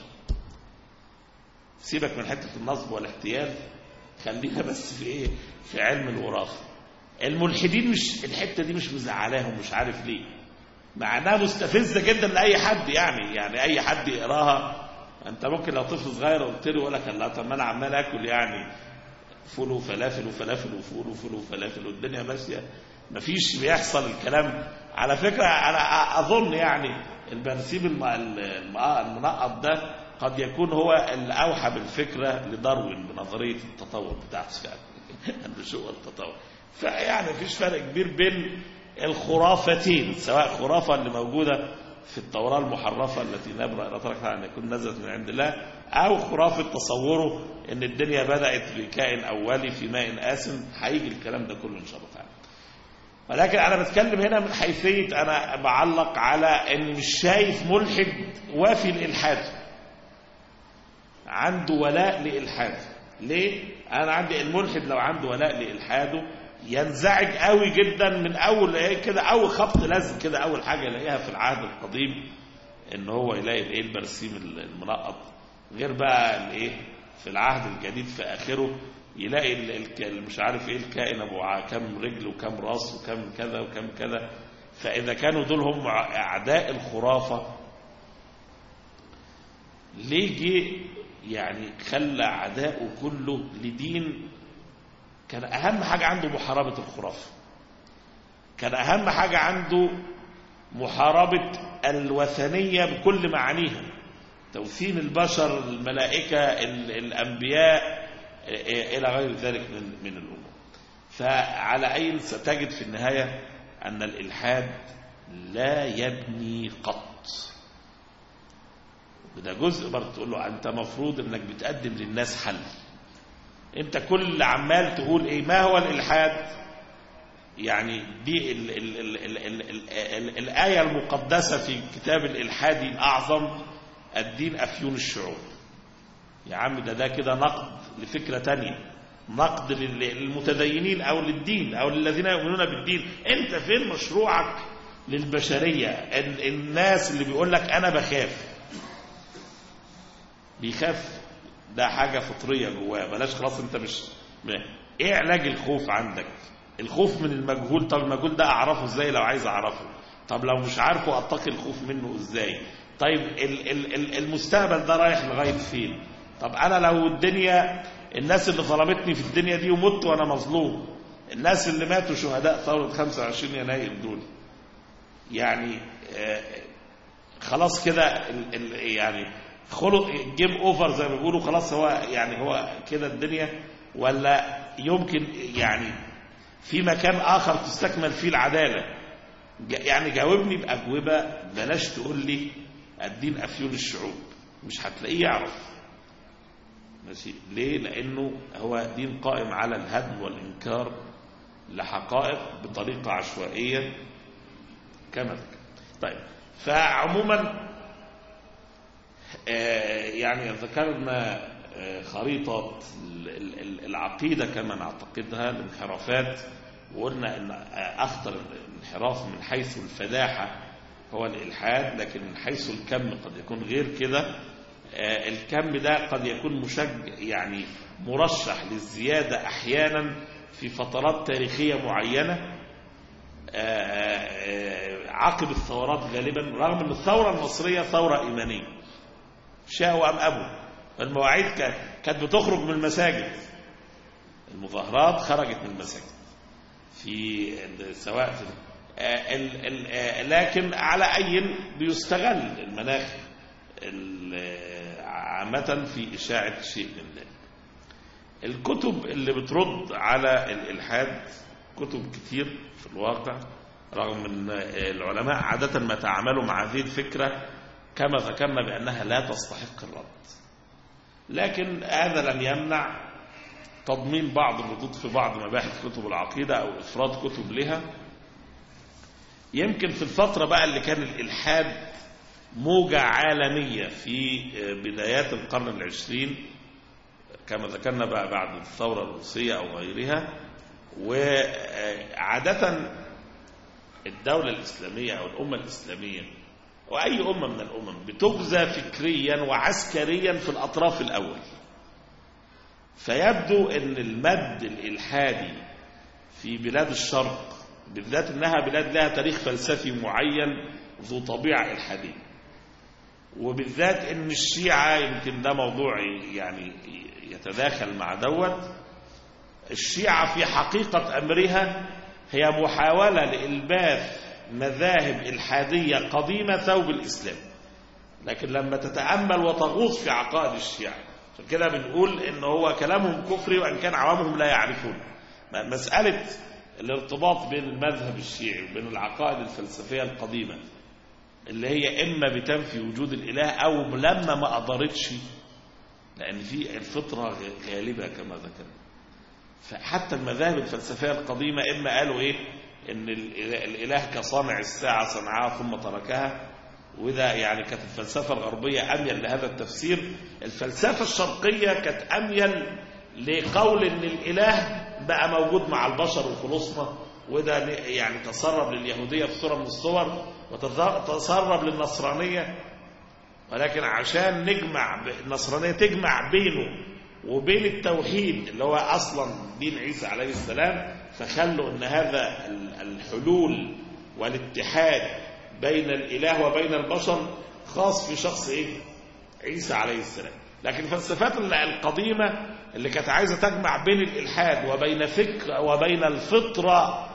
سيبك من حته النصب والاحتيال خلينا بس في ايه في علم الوراثه الملحدين مش الحته دي مش مزعلاهم مش عارف ليه مع انها مستفزه جدا لاي حد يعني يعني اي حد يقراها انت ممكن لو طفل صغير قلت له يقول لك الله طب ما انا عمال اكل يعني فول وفلافل وفلافل وفول وفول وفلافل والدنيا ماشيه مفيش بيحصل الكلام على فكره انا اظن يعني البرسيم الم- الم- المنقط ده قد يكون هو اللي اوحى بالفكره لداروين بنظريه التطور بتاعته يعني النشوء والتطور فيعني مفيش فرق كبير بين الخرافتين سواء خرافه اللي موجوده في التوراة المحرفة التي نبرأ إلى تركها أن يكون نزلت من عند الله أو خرافة تصوره أن الدنيا بدأت بكائن أولي في ماء آسن هيجي الكلام ده كله إن شاء الله تعالى ولكن أنا بتكلم هنا من حيثية أنا بعلق على أني مش شايف ملحد وافي الإلحاد عنده ولاء لإلحاده ليه؟ أنا عندي الملحد لو عنده ولاء لإلحاده ينزعج قوي جدا من أول إيه كده أول خبط لازم كده أول حاجة يلاقيها في العهد القديم إن هو يلاقي الإيه البرسيم المنقط غير بقى الإيه في العهد الجديد في آخره يلاقي ال- ال- ال- مش عارف إيه الكائن أبو ع- كم رجل وكم راس وكم كذا وكم كذا فإذا كانوا دول هم أعداء الخرافة ليه جه يعني خلى عداؤه كله لدين كان أهم حاجة عنده محاربة الخرافة كان أهم حاجة عنده محاربة الوثنية بكل معانيها توثين البشر الملائكة ال- الأنبياء إ- إلى غير ذلك من من الأمور فعلى أي ستجد في النهاية أن الإلحاد لا يبني قط وده جزء برضه تقول له انت مفروض انك بتقدم للناس حل انت كل عمال تقول ايه ما هو الالحاد يعني دي ال ال ال ال ال ال ال الايه المقدسه في كتاب الالحاد الاعظم الدين افيون الشعوب يا عم ده ده كده نقد لفكره تانية نقد لل- للمتدينين او للدين او للذين يؤمنون بالدين انت فين مشروعك للبشريه ال- الناس اللي بيقول لك انا بخاف بيخاف ده حاجة فطرية جواه بلاش خلاص انت مش ما- ايه علاج الخوف عندك الخوف من المجهول طب المجهول ده اعرفه ازاي لو عايز اعرفه طب لو مش عارفه اتقي الخوف منه ازاي طيب ال ال ال المستقبل ده رايح لغاية فين طب انا لو الدنيا الناس اللي ظلمتني في الدنيا دي ومت وانا مظلوم الناس اللي ماتوا شهداء ثورة 25 يناير دول يعني آه، خلاص كده ال- ال- يعني خلق جيم اوفر زي ما بيقولوا خلاص هو يعني هو كده الدنيا ولا يمكن يعني في مكان اخر تستكمل فيه العداله ج- يعني جاوبني باجوبه بلاش تقول لي الدين افيون الشعوب مش هتلاقيه يعرف ماشي ليه لانه هو دين قائم على الهدم والانكار لحقائق بطريقه عشوائيه كما ذكر طيب فعموما آه، يعني ذكرنا آه، خريطة ال- ال- ال- العقيدة كما نعتقدها الانحرافات وقلنا ان آه، اخطر الانحراف من حيث الفداحة هو الالحاد لكن من حيث الكم قد يكون غير كده آه، الكم ده قد يكون مشجع يعني مرشح للزيادة احيانا في فترات تاريخية معينة آه، آه، عقب الثورات غالبا رغم ان الثوره المصريه ثوره ايمانيه شاءوا ام ابوا المواعيد كا- كانت بتخرج من المساجد المظاهرات خرجت من المساجد في ال- سواء في آه، ال- ال- آه، لكن على اي بيستغل المناخ ال- آه، عامه في اشاعه شيء من ذلك الكتب اللي بترد على الإلحاد كتب كتير في الواقع رغم ان العلماء عادة ما تعاملوا مع هذه الفكرة كما ذكرنا بأنها لا تستحق الرد لكن هذا لم يمنع تضمين بعض الردود في بعض مباحث كتب العقيدة أو إفراد كتب لها يمكن في الفترة بقى اللي كان الإلحاد موجة عالمية في بدايات القرن العشرين كما ذكرنا بقى بعد الثورة الروسية أو غيرها وعادة الدولة الإسلامية أو الأمة الإسلامية وأي أمة من الأمم بتغزى فكريا وعسكريا في الأطراف الأول فيبدو أن المد الإلحادي في بلاد الشرق بالذات أنها بلاد لها تاريخ فلسفي معين ذو طبيعة إلحادية وبالذات أن الشيعة يمكن ده موضوع يعني يتداخل مع دوت الشيعة في حقيقة أمرها هي محاولة لإلباس مذاهب إلحادية قديمة ثوب الإسلام لكن لما تتأمل وتغوص في عقائد الشيعة عشان كده بنقول إن هو كلامهم كفري وإن كان عوامهم لا يعرفون مسألة الارتباط بين المذهب الشيعي وبين العقائد الفلسفية القديمة اللي هي إما بتنفي وجود الإله أو لما ما قدرتش لأن في الفطرة غالبة كما ذكرنا فحتى المذاهب الفلسفية القديمة إما قالوا إيه إن الإله كصانع الساعة صنعها ثم تركها وده يعني كانت الفلسفة الغربية أميل لهذا التفسير الفلسفة الشرقية كانت أميل لقول إن الإله بقى موجود مع البشر وخلصنا وده يعني تسرب لليهودية في صورة من الصور وتسرب للنصرانية ولكن عشان نجمع النصرانية تجمع بينه وبين التوحيد اللي هو أصلا دين عيسى عليه السلام فخلوا أن هذا الحلول والاتحاد بين الإله وبين البشر خاص في شخص إيه؟ عيسى عليه السلام لكن الفلسفات القديمة اللي كانت عايزة تجمع بين الإلحاد وبين فكر وبين الفطرة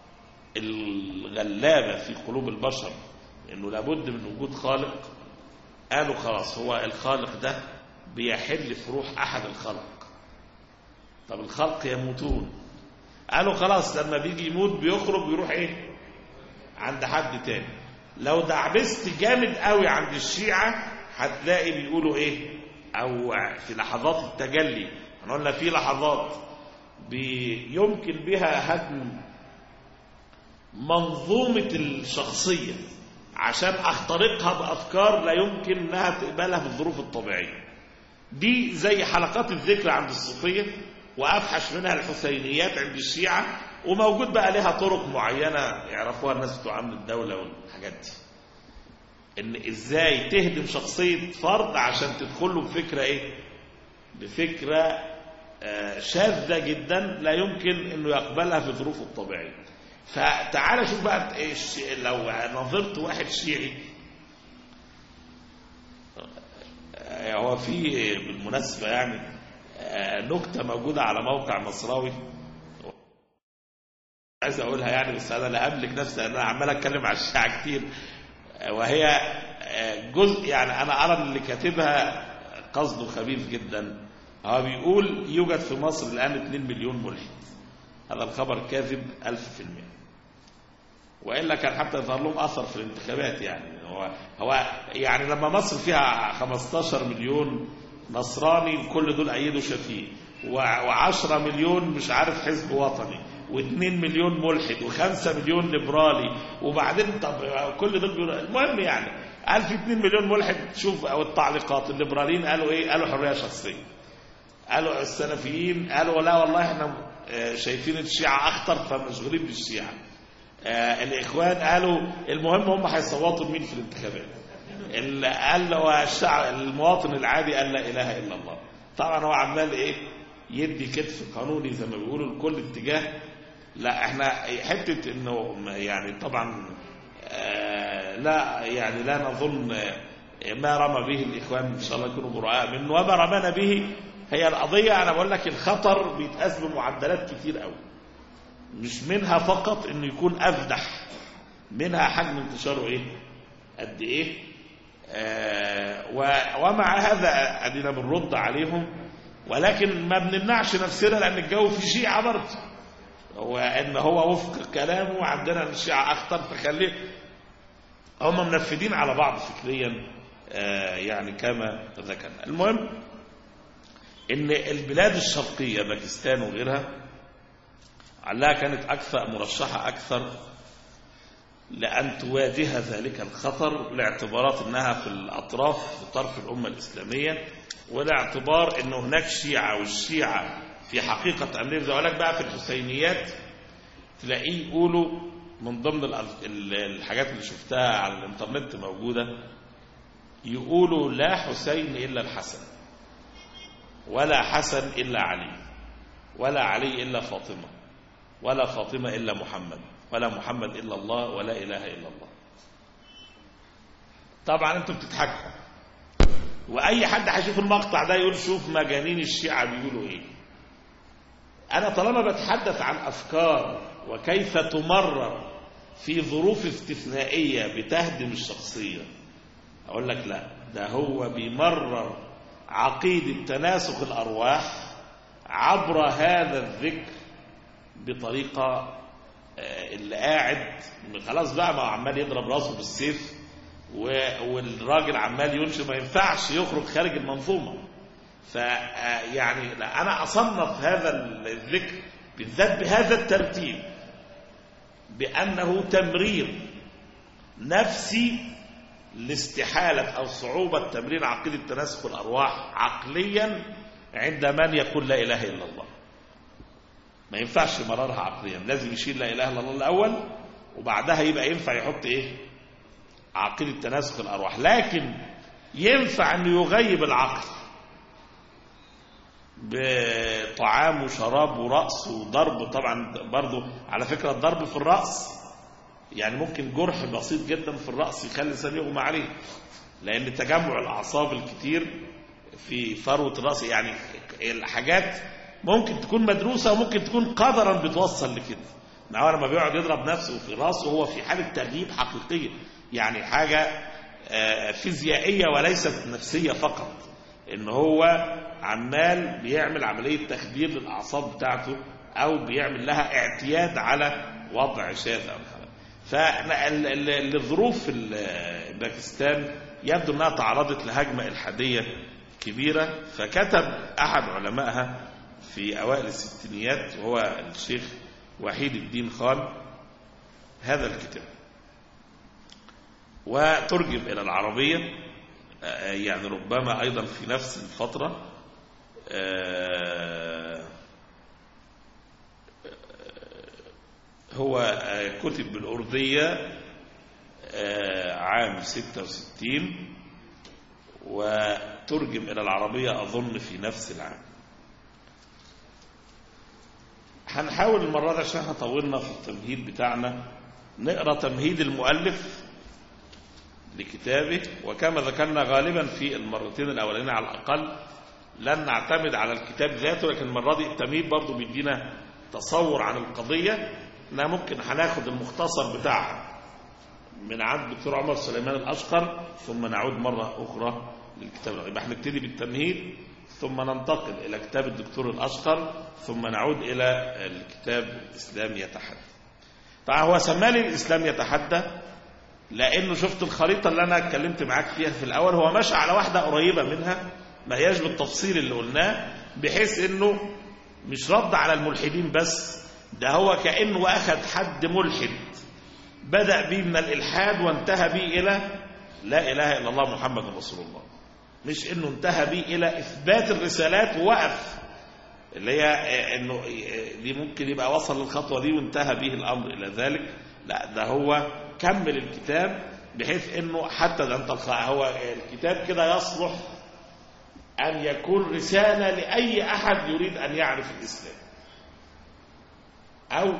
الغلابة في قلوب البشر إنه لابد من وجود خالق قالوا خلاص هو الخالق ده بيحل في روح أحد الخلق طب الخلق يموتون قالوا خلاص لما بيجي يموت بيخرج بيروح ايه عند حد تاني لو دعبست جامد قوي عند الشيعة هتلاقي بيقولوا ايه او في لحظات التجلي احنا قلنا في لحظات يمكن بها هدم منظومة الشخصية عشان اخترقها بافكار لا يمكن انها تقبلها في الظروف الطبيعيه دي زي حلقات الذكر عند الصوفيه وافحش منها الحسينيات عند الشيعه وموجود بقى لها طرق معينه يعرفوها الناس بتوع امن الدوله والحاجات دي ان ازاي تهدم شخصيه فرد عشان تدخل له بفكره ايه بفكره شاذه جدا لا يمكن انه يقبلها في الظروف الطبيعيه فتعال شوف بقى لو نظرت واحد شيعي هو في بالمناسبة يعني نكتة موجودة على موقع مصراوي عايز أقولها يعني بس أنا لا أملك نفسي أنا عمال أتكلم على الشيعة كتير وهي جزء يعني أنا أرى اللي كاتبها قصده خبيث جدا هو بيقول يوجد في مصر الآن 2 مليون ملحد هذا الخبر كاذب ألف في المئة وإلا كان حتى يظهر لهم أثر في الانتخابات يعني هو, هو يعني لما مصر فيها 15 مليون نصراني كل دول أيدوا شفيق و10 مليون مش عارف حزب وطني و2 مليون ملحد و5 مليون ليبرالي وبعدين طب كل دول بيقولوا المهم يعني قال في 2 مليون ملحد شوف او التعليقات الليبراليين قالوا ايه قالوا حريه شخصيه قالوا السلفيين قالوا لا والله احنا شايفين الشيعة أخطر فمشغولين بالشيعة آه الإخوان قالوا المهم هم هيصوتوا مين في الانتخابات قال له الشعب المواطن العادي قال لا إله إلا الله طبعا هو عمال إيه يدي كتف قانوني زي ما بيقولوا لكل اتجاه لا احنا حتة انه يعني طبعا آه، لا يعني لا نظن آه، ما رمى به الإخوان إن شاء الله يكونوا براء منه وما رمانا به هي القضية أنا بقول لك الخطر بيتقاس بمعدلات كتير قوي مش منها فقط إنه يكون أفدح منها حجم انتشاره إيه قد إيه آه، و- ومع هذا أدينا بنرد عليهم ولكن ما بنمنعش نفسنا لأن الجو في شيعة برضه وان هو وفق كلامه عندنا الشيعة اخطر تخليه هم منفذين على بعض فكريا آه، يعني كما ذكرنا المهم ان البلاد الشرقية باكستان وغيرها علها كانت اكثر مرشحة اكثر لأن تواجه ذلك الخطر لاعتبارات أنها في الأطراف في طرف الأمة الإسلامية ولاعتبار أن هناك شيعة والشيعة في حقيقة أمرهم زي لك بقى في الحسينيات تلاقيه يقولوا من ضمن الأل- ال- الحاجات اللي شفتها على الإنترنت موجودة يقولوا لا حسين إلا الحسن ولا حسن إلا علي ولا علي إلا فاطمة ولا فاطمة إلا محمد ولا محمد إلا الله ولا إله إلا الله طبعا أنتم بتضحكوا وأي حد هيشوف المقطع ده يقول شوف مجانين الشيعة بيقولوا إيه أنا طالما بتحدث عن أفكار وكيف تمرر في ظروف استثنائية بتهدم الشخصية أقول لك لا ده هو بيمرر عقيدة تناسخ الأرواح عبر هذا الذكر بطريقة آه، اللي قاعد خلاص بقى ما هو عمال يضرب راسه بالسيف و- والراجل عمال ينشر ما ينفعش يخرج خارج المنظومة فيعني أنا أصنف هذا الذكر بالذات بهذا الترتيب بأنه تمرير نفسي لاستحالة أو صعوبة تمرير عقيدة تناسخ الأرواح عقليا عند من يقول لا إله إلا الله ما ينفعش مرارها عقليا لازم يشيل لا إله إلا الله الأول وبعدها يبقى ينفع يحط إيه عقيدة تناسخ الأرواح لكن ينفع أنه يغيب العقل بطعام وشراب ورأس وضرب طبعا برضو على فكرة الضرب في الرأس يعني ممكن جرح بسيط جدا في الرأس يخلي الإنسان يغمى عليه لأن تجمع الأعصاب الكتير في فروة الرأس يعني الحاجات ممكن تكون مدروسة وممكن تكون قدرا بتوصل لكده ما هو لما بيقعد يضرب نفسه في راسه هو في حالة تغييب حقيقية يعني حاجة آه، فيزيائية وليست نفسية فقط ان هو عمال بيعمل عملية تخدير للأعصاب بتاعته أو بيعمل لها اعتياد على وضع شاذ أو حاجة فالظروف في باكستان يبدو أنها تعرضت لهجمة إلحادية كبيرة فكتب أحد علمائها في أوائل الستينيات وهو الشيخ وحيد الدين خان هذا الكتاب وترجم إلى العربية آه، يعني ربما أيضا في نفس الفترة آه، هو آه، كتب بالأردية آه، عام 66 وترجم إلى العربية أظن في نفس العام هنحاول المرة دي عشان احنا طولنا في التمهيد بتاعنا نقرأ تمهيد المؤلف لكتابه وكما ذكرنا غالبا في المرتين الأولين على الأقل لن نعتمد على الكتاب ذاته لكن المرة دي التمهيد برضو بيدينا تصور عن القضية انها ممكن هناخد المختصر بتاعها من عند دكتور عمر سليمان الأشقر ثم نعود مرة أخرى للكتاب يبقى هنبتدي بالتمهيد ثم ننتقل إلى كتاب الدكتور الأشقر ثم نعود إلى الكتاب الإسلام يتحدث طبعا هو سمالي الإسلام يتحدى لأنه شفت الخريطة اللي أنا اتكلمت معاك فيها في الأول هو ماشي على واحدة قريبة منها ما هياش بالتفصيل اللي قلناه بحيث أنه مش رد على الملحدين بس ده هو كأنه أخذ حد ملحد بدأ به من الإلحاد وانتهى به إلى لا إله إلا الله محمد رسول الله مش انه انتهى به الى اثبات الرسالات ووقف اللي هي انه دي ممكن يبقى وصل للخطوه دي وانتهى به الامر الى ذلك لا ده هو كمل الكتاب بحيث انه حتى ده انت هو الكتاب كده يصلح ان يكون رساله لاي احد يريد ان يعرف الاسلام او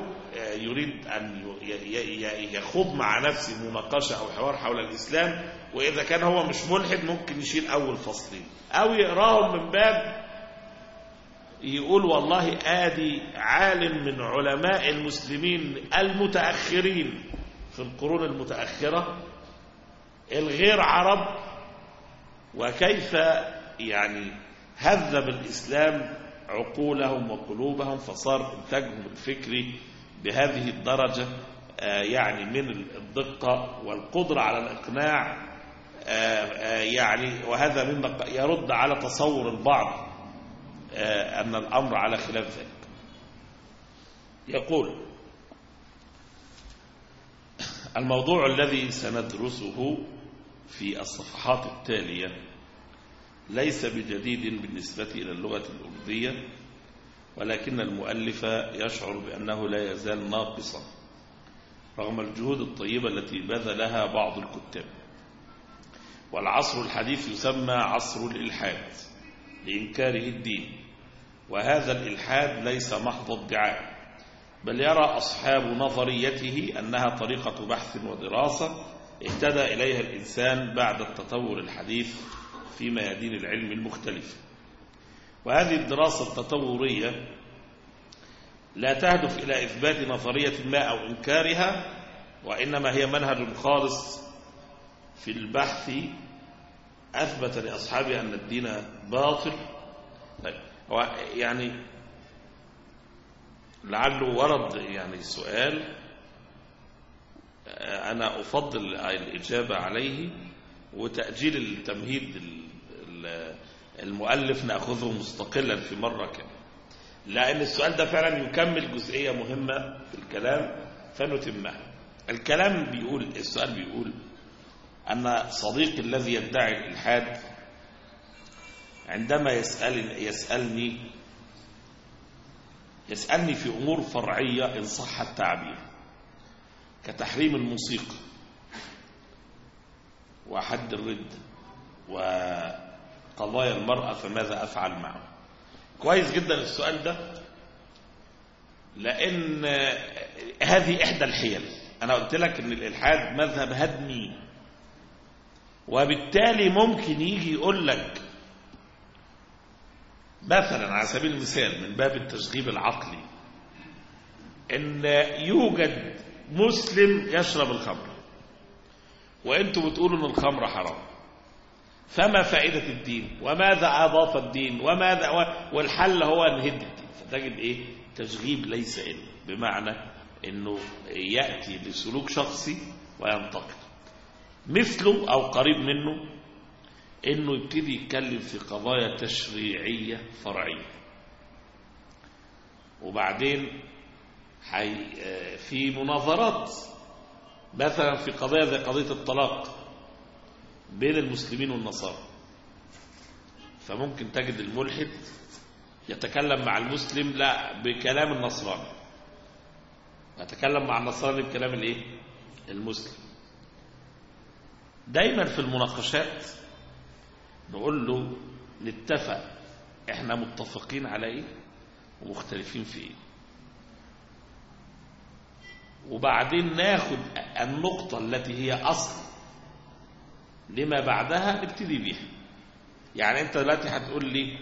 يريد أن ي- ي- ي- يخوض مع نفسه مناقشة أو حوار حول الإسلام وإذا كان هو مش ملحد ممكن يشيل أول فصلين أو يقراهم من باب يقول والله آدي عالم من علماء المسلمين المتأخرين في القرون المتأخرة الغير عرب وكيف يعني هذب الإسلام عقولهم وقلوبهم فصار إنتاجهم الفكري بهذه الدرجة آه، يعني من الدقة والقدرة على الإقناع آه، آه، يعني وهذا مما ق- يرد على تصور البعض آه، أن الأمر على خلاف ذلك يقول الموضوع الذي سندرسه في الصفحات التالية ليس بجديد بالنسبة إلى اللغة الأردية ولكن المؤلف يشعر بأنه لا يزال ناقصا رغم الجهود الطيبة التي بذلها بعض الكتاب والعصر الحديث يسمى عصر الإلحاد لإنكاره الدين وهذا الإلحاد ليس محض ادعاء بل يرى أصحاب نظريته أنها طريقة بحث ودراسة اهتدى إليها الإنسان بعد التطور الحديث في ميادين العلم المختلفة وهذه الدراسة التطورية لا تهدف إلى إثبات نظرية ما أو إنكارها وإنما هي منهج خالص في البحث أثبت لأصحابه أن الدين باطل طيب هو يعني لعله ورد يعني سؤال آه، أنا أفضل الإجابة عليه وتأجيل التمهيد ال- ال- المؤلف نأخذه مستقلا في مرة كاملة لأن السؤال ده فعلا يكمل جزئية مهمة في الكلام فنتمها الكلام بيقول السؤال بيقول أن صديقي الذي يدعي الإلحاد عندما يسأل يسألني يسألني في أمور فرعية إن صح التعبير كتحريم الموسيقى وحد الرد وقضايا المرأة فماذا أفعل معه كويس جدا السؤال ده لأن هذه إحدى الحيل أنا قلت لك أن الإلحاد مذهب هدمي وبالتالي ممكن يجي يقول لك مثلا على سبيل المثال من باب التشغيب العقلي ان يوجد مسلم يشرب الخمر وانتم بتقولوا ان الخمر حرام فما فائدة الدين وماذا أضاف الدين وماذا والحل هو نهد الدين فتجد إيه تشغيب ليس إلا بمعنى أنه يأتي بسلوك شخصي وينتقل مثله أو قريب منه انه يبتدي يتكلم في قضايا تشريعيه فرعيه وبعدين حي في مناظرات مثلا في قضايا زي قضيه الطلاق بين المسلمين والنصارى فممكن تجد الملحد يتكلم مع المسلم لا بكلام النصراني يتكلم مع النصراني بكلام الايه المسلم دايما في المناقشات نقول له نتفق احنا متفقين على ايه ومختلفين في ايه وبعدين ناخد النقطة التي هي أصل لما بعدها نبتدي بيها يعني انت دلوقتي هتقول لي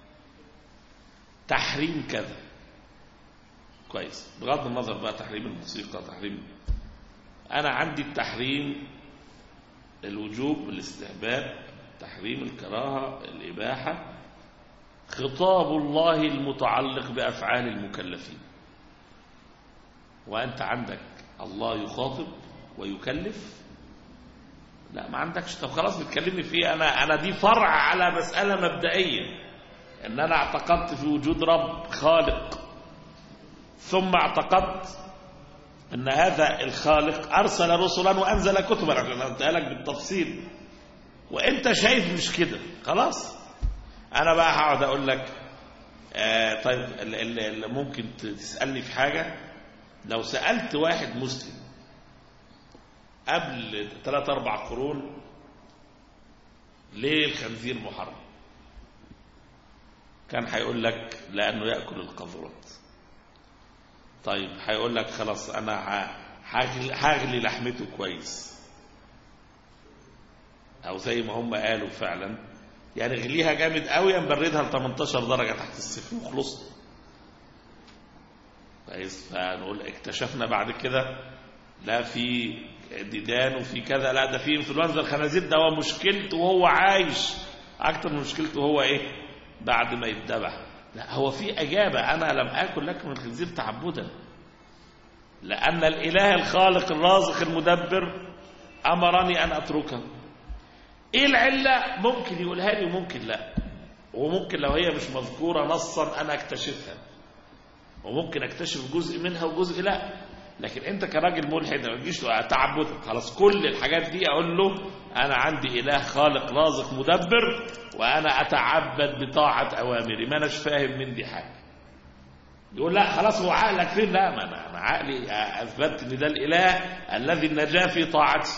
تحريم كذا كويس بغض النظر بقى تحريم الموسيقى تحريم انا عندي التحريم الوجوب الاستحباب تحريم الكراهة الإباحة خطاب الله المتعلق بأفعال المكلفين وأنت عندك الله يخاطب ويكلف لا ما عندكش طب خلاص بتكلمني في ايه انا انا دي فرع على مساله مبدئيه ان انا اعتقدت في وجود رب خالق ثم اعتقدت ان هذا الخالق ارسل رسلا وانزل كتبا عشان قلتها لك بالتفصيل وانت شايف مش كده خلاص انا بقى هقعد اقول لك آه طيب اللي ممكن تسالني في حاجه لو سالت واحد مسلم قبل ثلاث اربع قرون ليه الخنزير محرم كان هيقول لك لانه ياكل القذورات طيب هيقول لك خلاص انا ه- هغلي هغلي لحمته كويس او زي ما هم قالوا فعلا يعني غليها جامد قوي نبردها ل 18 درجه تحت الصفر وخلصنا كويس فنقول اكتشفنا بعد كده لا في ديدان وفي كذا لا ده في انفلونزا الخنازير ده هو مشكلته وهو عايش اكتر من مشكلته هو ايه بعد ما يتذبح لا هو في اجابه انا لم اكل لكم الخنزير تعبدا لان الاله الخالق الرازق المدبر امرني ان اتركه ايه العله ممكن يقولها لي وممكن لا وممكن لو هي مش مذكوره نصا انا اكتشفها وممكن اكتشف جزء منها وجزء لا لكن انت كراجل ملحد ما تجيش تعبد خلاص كل الحاجات دي اقول له انا عندي اله خالق رازق مدبر وانا اتعبد بطاعه اوامري ما اناش فاهم من دي حاجه يقول لا خلاص هو عقلك فين لا ما انا أنا عقلي اثبت ان ده اله الذي النجاه في طاعتي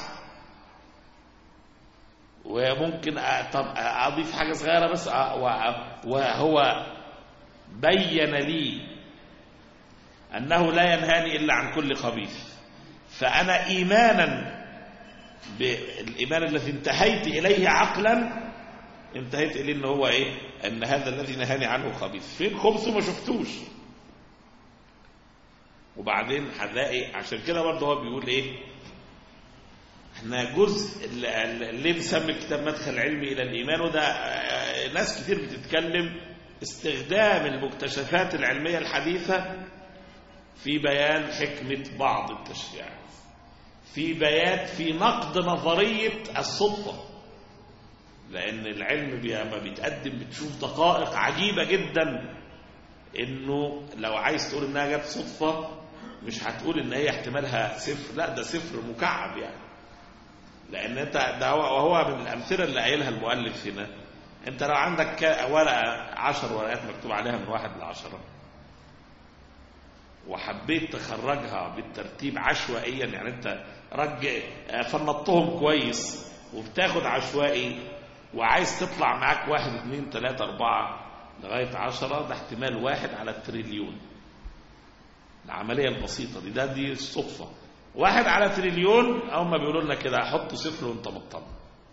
وممكن أ- طب اضيف حاجه صغيره بس أ- و- وهو بين لي أنه لا ينهاني إلا عن كل خبيث فأنا إيمانا بالإيمان الذي انتهيت إليه عقلا انتهيت إليه أنه هو إيه أن هذا الذي نهاني عنه خبيث فين خبثه ما شفتوش وبعدين هنلاقي عشان كده برضه هو بيقول إيه احنا جزء اللي نسمي الكتاب مدخل علمي إلى الإيمان وده آه، ناس كتير بتتكلم استخدام المكتشفات العلمية الحديثة في بيان حكمة بعض التشريعات في بيان في نقد نظرية الصدفة لأن العلم بي- لما بيتقدم بتشوف دقائق عجيبة جدا إنه لو عايز تقول إنها جت صدفة مش هتقول إن هي احتمالها صفر لا ده صفر مكعب يعني لأن أنت ده هو وهو من الأمثلة اللي قايلها المؤلف هنا أنت لو عندك كا- ورقة عشر ورقات مكتوب عليها من واحد لعشرة وحبيت تخرجها بالترتيب عشوائيا يعني انت رج فنطتهم كويس وبتاخد عشوائي وعايز تطلع معاك واحد اثنين ثلاثة أربعة لغاية عشرة ده احتمال واحد على التريليون العملية البسيطة دي ده دي الصدفة واحد على تريليون هم بيقولوا لنا كده حط صفر وانت مطمن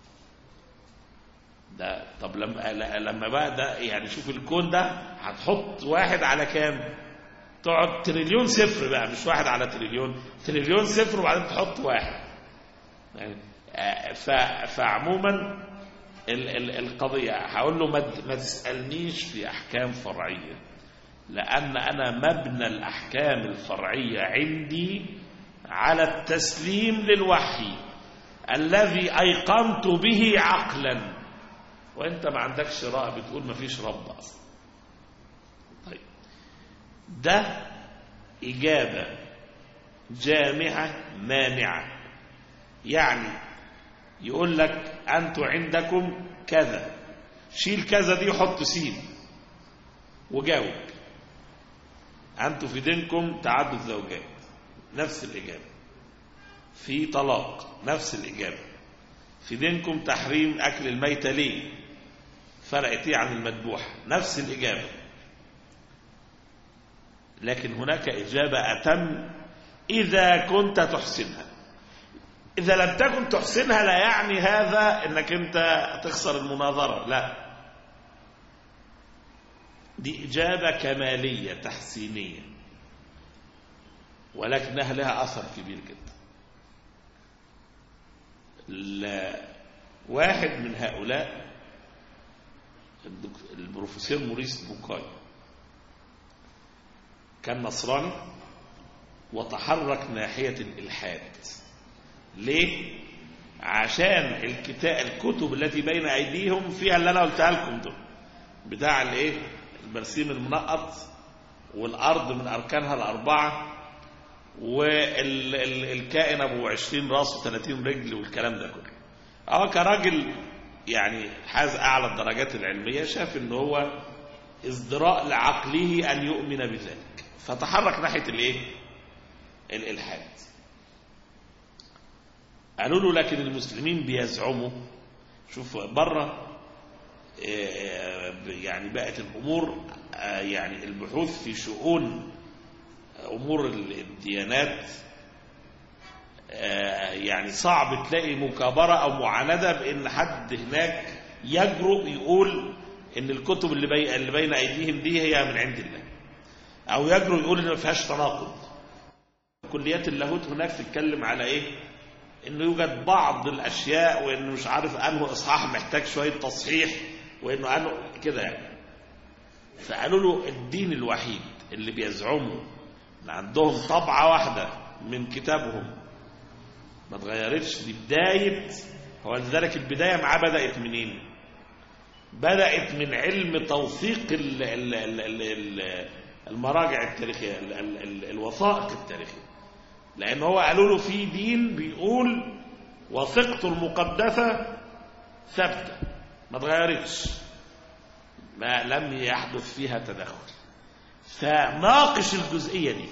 ده طب لما لما بقى ده يعني شوف الكون ده هتحط واحد على كام؟ تقعد تريليون صفر بقى مش واحد على تريليون تريليون صفر وبعدين تحط واحد يعني آه، ف- فعموما ال- ال- القضية هقول له ما ت- ما تسألنيش في أحكام فرعية لأن أنا مبنى الأحكام الفرعية عندي على التسليم للوحي الذي أيقنت به عقلا وأنت ما عندكش رأي بتقول ما فيش رب أصلا طيب ده إجابة جامعة مانعة يعني يقول لك أنتوا عندكم كذا شيل كذا دي وحط سين وجاوب أنتوا في دينكم تعدد زوجات نفس الإجابة في طلاق نفس الإجابة في دينكم تحريم أكل الميتة ليه فرقت ايه عن المذبوح نفس الإجابة لكن هناك إجابة أتم إذا كنت تحسنها إذا لم تكن تحسنها لا يعني هذا أنك أنت تخسر المناظرة لا دي إجابة كمالية تحسينية ولكنها لها أثر كبير جدا لا واحد من هؤلاء الدك- البروفيسور موريس بوكاي كان نصراني وتحرك ناحية الإلحاد ليه؟ عشان الكتاب الكتب التي بين أيديهم فيها اللي أنا قلتها لكم دول بتاع الإيه؟ البرسيم المنقط والأرض من أركانها الأربعة والكائن أبو عشرين راس وثلاثين رجل والكلام ده كله اه كراجل يعني حاز أعلى الدرجات العلمية شاف إن هو ازدراء لعقله أن يؤمن بذلك فتحرك ناحية الإيه؟ الإلحاد قالوا له لكن المسلمين بيزعموا شوف بره آه، يعني بقت الأمور آه، يعني البحوث في شؤون امور الديانات آه، يعني صعب تلاقي مكابره او معانده بان حد هناك يجرؤ يقول ان الكتب اللي بي... اللي بين ايديهم دي هي من عند الله او يجرؤ يقول ان ما فيهاش تناقض كليات اللاهوت هناك تتكلم على ايه انه يوجد بعض الاشياء وانه مش عارف انه اصحاح محتاج شويه تصحيح وانه انه كده يعني فقالوا له الدين الوحيد اللي بيزعموا ان عندهم طبعه واحده من كتابهم ما اتغيرتش دي بدايه هو لذلك البدايه معاه بدات منين؟ بدات من علم توثيق ال ال ال ال ال المراجع التاريخيه ال ال ال الوثائق التاريخيه لان هو قالوا له في دين بيقول وثيقته المقدسه ثابته ما اتغيرتش ما لم يحدث فيها تدخل فناقش الجزئيه دي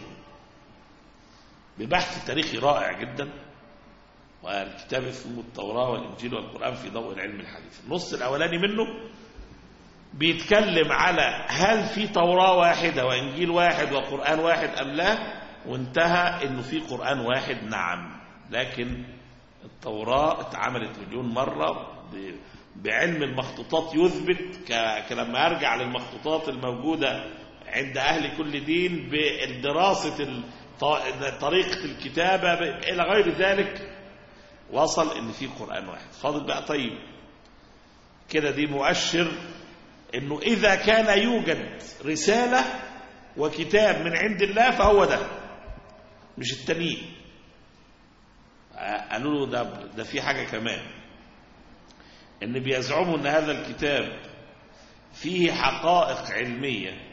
ببحث تاريخي رائع جدا والكتاب اسمه التوراة والإنجيل والقرآن في ضوء العلم الحديث النص الأولاني منه بيتكلم على هل في توراة واحدة وإنجيل واحد وقرآن واحد أم لا وانتهى إنه في قرآن واحد نعم لكن التوراة اتعملت مليون مرة ب- بعلم المخطوطات يثبت ك- كلما أرجع للمخطوطات الموجودة عند أهل كل دين بدراسة الط- طريقة الكتابة ب- إلى غير ذلك وصل ان في قران واحد فاضل بقى طيب كده دي مؤشر انه اذا كان يوجد رساله وكتاب من عند الله فهو ده مش التانيين آه، قالوا له ده ده في حاجه كمان ان بيزعموا ان هذا الكتاب فيه حقائق علميه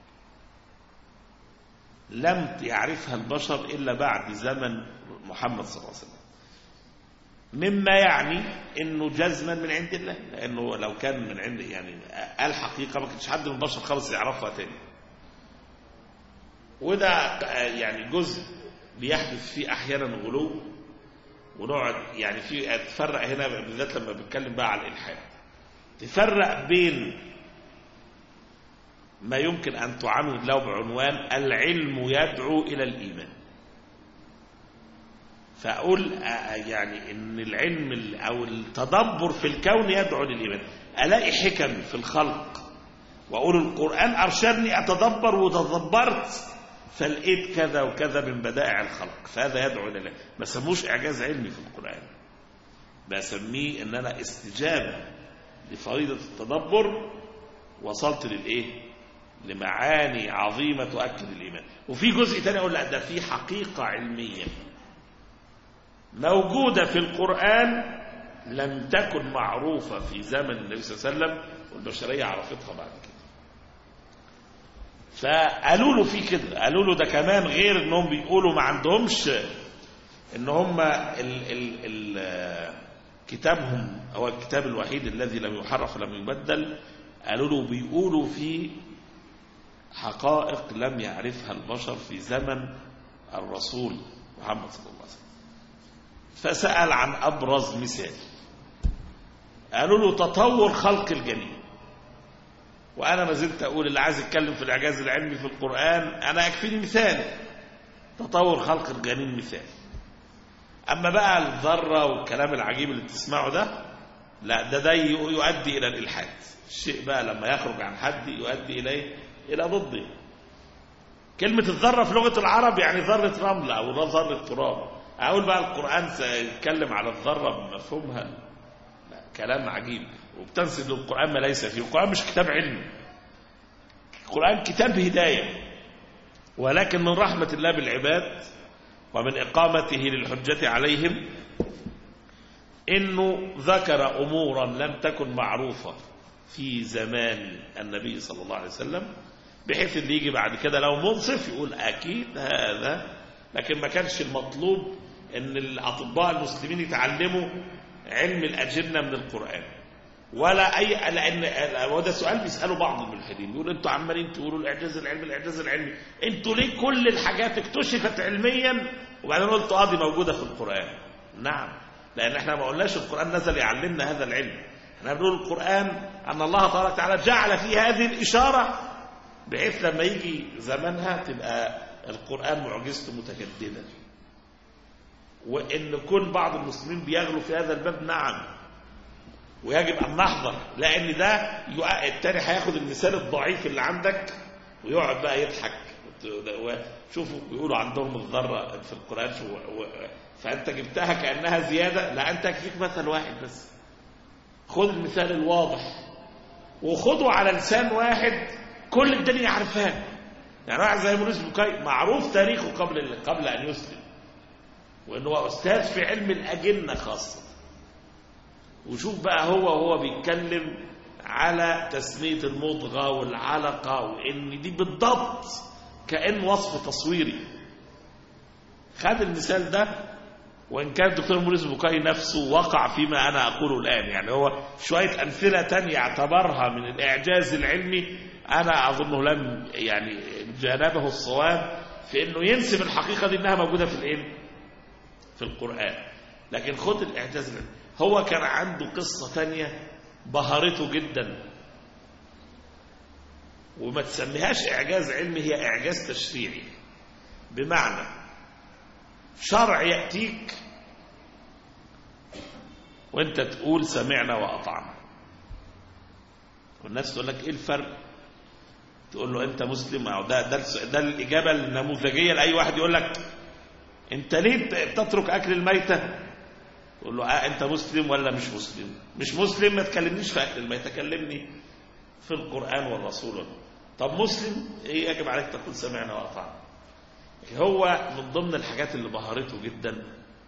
لم يعرفها البشر الا بعد زمن محمد صلى الله عليه وسلم مما يعني انه جزما من عند الله لانه لو كان من عند يعني الحقيقه ما كانش حد من البشر خالص يعرفها تاني وده يعني جزء بيحدث فيه احيانا غلو ونقعد يعني في تفرق هنا بالذات لما بنتكلم بقى على الالحاد تفرق بين ما يمكن ان تعامل له بعنوان العلم يدعو الى الايمان فأقول آه، يعني إن العلم ال- أو التدبر في الكون يدعو للإيمان ألاقي حكم في الخلق وأقول القرآن أرشدني أتدبر وتدبرت فلقيت كذا وكذا من بدائع الخلق فهذا يدعو إلى الله ما سموش إعجاز علمي في القرآن بسميه إن أنا استجابة لفريضة التدبر وصلت للإيه؟ لمعاني عظيمة تؤكد الإيمان وفي جزء تاني أقول لا ده في حقيقة علمية موجودة في القرآن لم تكن معروفة في زمن النبي صلى الله عليه وسلم والبشرية عرفتها بعد كده فقالوا له في كده قالوا له ده كمان غير انهم بيقولوا ما عندهمش ان هم ال ال ال كتابهم هو الكتاب الوحيد الذي لم يحرف ولم يبدل قالوا له بيقولوا فيه حقائق لم يعرفها البشر في زمن الرسول محمد صلى الله عليه وسلم فسأل عن أبرز مثال قالوا له تطور خلق الجنين وأنا ما زلت أقول اللي عايز يتكلم في الإعجاز العلمي في القرآن أنا يكفيني مثال تطور خلق الجنين مثال أما بقى الذرة والكلام العجيب اللي بتسمعه ده لا ده ده يؤدي إلى الإلحاد الشيء بقى لما يخرج عن حد يؤدي إليه إلى ضده كلمة الذرة في لغة العرب يعني ذرة رمل أو ذرة تراب أقول بقى القرآن سيتكلم على الذرة بمفهومها لا كلام عجيب وبتنسب للقرآن ما ليس فيه القرآن مش كتاب علمي القرآن كتاب هداية ولكن من رحمة الله بالعباد ومن إقامته للحجة عليهم إنه ذكر أمورا لم تكن معروفة في زمان النبي صلى الله عليه وسلم بحيث اللي يجي بعد كده لو منصف يقول أكيد هذا لكن ما كانش المطلوب ان الاطباء المسلمين يتعلموا علم الاجنه من القران ولا اي لان وده سؤال بيساله بعض الملحدين بيقولوا انتوا عمالين تقولوا الاعجاز العلمي الاعجاز العلمي انتوا ليه كل الحاجات اكتشفت علميا وبعدين قلتوا اه دي موجوده في القران نعم لان احنا ما قلناش القران نزل يعلمنا هذا العلم احنا بنقول القران ان الله تبارك وتعالى جعل في هذه الاشاره بحيث لما يجي زمانها تبقى القرآن معجزته متجددة وإن كل بعض المسلمين بيغلوا في هذا الباب نعم ويجب أن نحضر لأن ده يقع- التاني هياخد المثال الضعيف اللي عندك ويقعد بقى يضحك شوفوا بيقولوا عندهم الذرة في القرآن شو و- فأنت جبتها كأنها زيادة لا أنت يكفيك مثل واحد بس خد المثال الواضح وخده على لسان واحد كل الدنيا عارفاه يعني واحد زي مونس بوكاي معروف تاريخه قبل قبل أن يسلم وإنه هو أستاذ في علم الأجنة خاصة وشوف بقى هو وهو بيتكلم على تسمية المضغة والعلقة وإن دي بالضبط كأن وصف تصويري خد المثال ده وإن كان الدكتور موريس بوكاي نفسه وقع فيما أنا أقوله الآن يعني هو شوية أمثلة تانية اعتبرها من الإعجاز العلمي أنا أظنه لم يعني جانبه الصواب في إنه ينسب الحقيقة دي إنها موجودة في الإيه؟ في القرآن لكن خد الإعجاز العلمي هو كان عنده قصة تانية بهرته جدا وما تسميهاش إعجاز علمي هي إعجاز تشريعي بمعنى شرع يأتيك وانت تقول سمعنا وأطعنا والناس تقول لك ايه الفرق تقول له انت مسلم أو ده, ده, ده الإجابة النموذجية لأي واحد يقول لك انت ليه بتترك أكل الميتة تقول له اه انت مسلم ولا مش مسلم مش مسلم ما تكلمنيش في أكل الميتة كلمني في القرآن والرسول طب مسلم ايه يجب عليك تقول سمعنا وأطعنا هو من ضمن الحاجات اللي بهرته جدا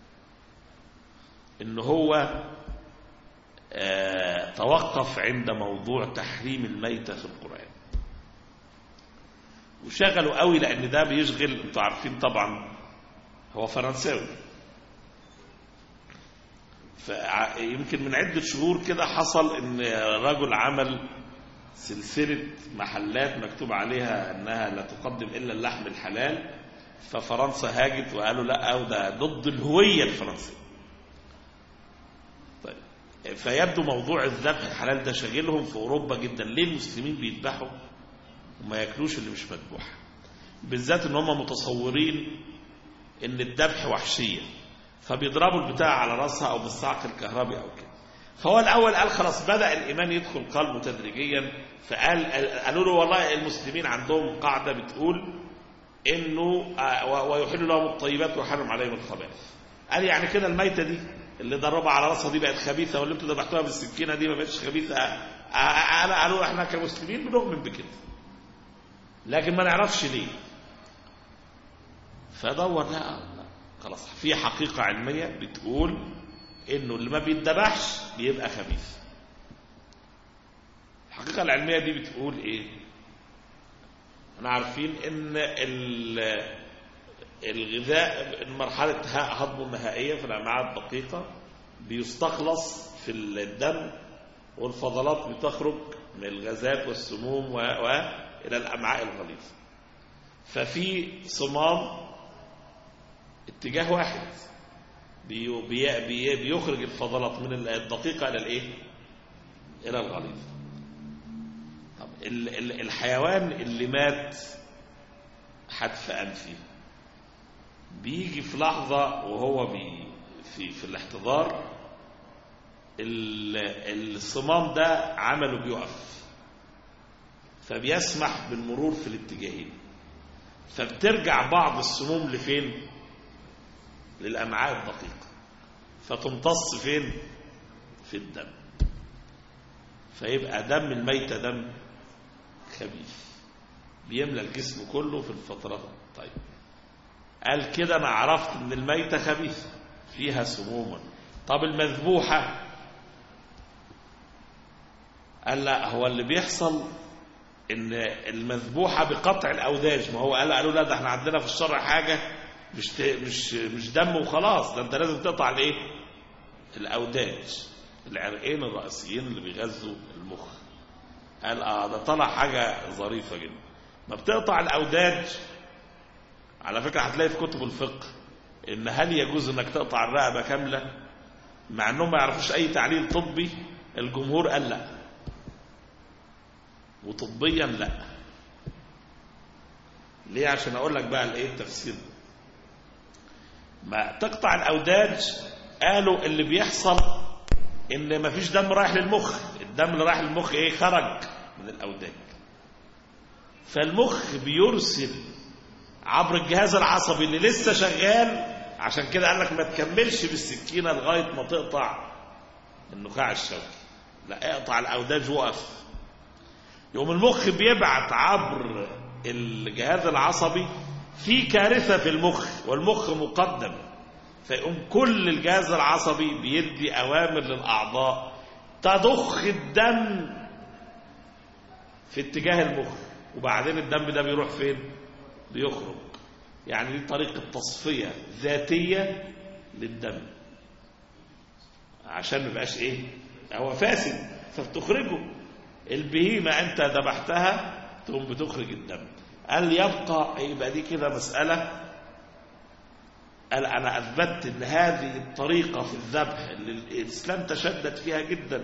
ان هو آه توقف عند موضوع تحريم الميتة في القرآن وشغله قوي لان ده بيشغل انتوا عارفين طبعا هو فرنساوي فيمكن من عدة شهور كده حصل ان رجل عمل سلسلة محلات مكتوب عليها انها لا تقدم الا اللحم الحلال ففرنسا هاجت وقالوا لا وده ضد الهوية الفرنسية طيب فيبدو موضوع الذبح الحلال ده شاغلهم في اوروبا جدا ليه المسلمين بيذبحوا وما ياكلوش اللي مش مذبوح بالذات ان هم متصورين ان الذبح وحشيه فبيضربوا البتاع على راسها او بالصعق الكهربي او كده فهو الاول قال خلاص بدا الايمان يدخل قلبه تدريجيا فقال قالوا له والله المسلمين عندهم قاعده بتقول انه ويحل لهم الطيبات ويحرم عليهم الخبائث قال يعني كده الميته دي اللي ضربها على راسها دي بقت خبيثه واللي انتوا ذبحتوها بالسكينه دي ما بقتش خبيثه انا قالوا احنا كمسلمين بنؤمن بكده لكن ما نعرفش ليه فدور لا, لا خلاص في حقيقه علميه بتقول انه اللي ما بيتذبحش بيبقى خبيث الحقيقه العلميه دي بتقول ايه احنا عارفين ان الغذاء مرحلة هضمه النهائية في الأمعاء الدقيقة بيستخلص في الدم والفضلات بتخرج من الغازات والسموم و... و... إلى الأمعاء الغليظة ففي صمام اتجاه واحد بي... بي... بي... بيخرج الفضلات من الدقيقة إلى الإيه؟ إلى الغليظة طب الحيوان اللي مات حتف أنفي بيجي في لحظة وهو بي في, في الاحتضار الصمام ده عمله بيقف فبيسمح بالمرور في الاتجاهين فبترجع بعض السموم لفين للأمعاء الدقيقة فتمتص فين في الدم فيبقى دم الميتة دم خبيث بيملى الجسم كله في الفترات طيب قال كده انا عرفت ان الميتة خبيثة فيها سموما طب المذبوحة قال لا هو اللي بيحصل ان المذبوحة بقطع الاوداج ما هو قال قالوا لا ده احنا عندنا في الشرع حاجة مش مش مش دم وخلاص ده انت لازم تقطع الايه الاوداج العرقين الرئيسيين اللي بيغذوا المخ قال اه ده طلع حاجة ظريفة جدا ما بتقطع الاوداج على فكرة هتلاقي في كتب الفقه ان هل يجوز انك تقطع الرقبة كاملة مع انهم ما يعرفوش اي تعليل طبي الجمهور قال لا وطبيا لا ليه عشان اقول لك بقى الايه التفسير ما تقطع الاوداج قالوا اللي بيحصل ان مفيش دم رايح للمخ الدم اللي رايح للمخ ايه خرج من الاوداج فالمخ بيرسل عبر الجهاز العصبي اللي لسه شغال عشان كده قال لك ما تكملش بالسكينه لغايه ما تقطع النخاع الشوكي لا اقطع الاوداج وقف يقوم المخ بيبعت عبر الجهاز العصبي في كارثه في المخ والمخ مقدم فيقوم كل الجهاز العصبي بيدي اوامر للاعضاء تضخ الدم في اتجاه المخ وبعدين الدم ده بيروح فين بيخرج يعني دي طريقه تصفيه ذاتيه للدم عشان ما يبقاش ايه هو فاسد فبتخرجه البهيمه انت ذبحتها تقوم بتخرج الدم قال يبقى يبقى دي كده مساله قال انا اثبتت ان هذه الطريقه في الذبح اللي الاسلام تشدد فيها جدا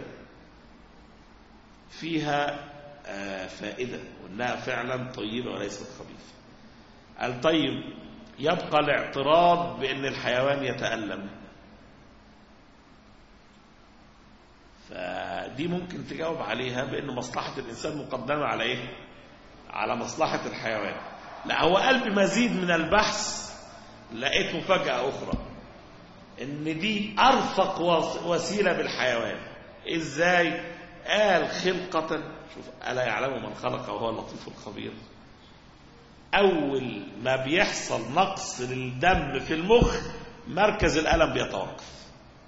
فيها آه فائده وانها فعلا طيبه وليست خبيثه قال طيب يبقى الاعتراض بان الحيوان يتالم فدي ممكن تجاوب عليها بان مصلحه الانسان مقدمه على ايه على مصلحه الحيوان لا هو قال بمزيد من البحث لقيت مفاجاه اخرى ان دي ارفق وسيله بالحيوان ازاي قال خلقه شوف الا يعلم من خلق وهو اللطيف الخبير اول ما بيحصل نقص للدم في المخ مركز الالم بيتوقف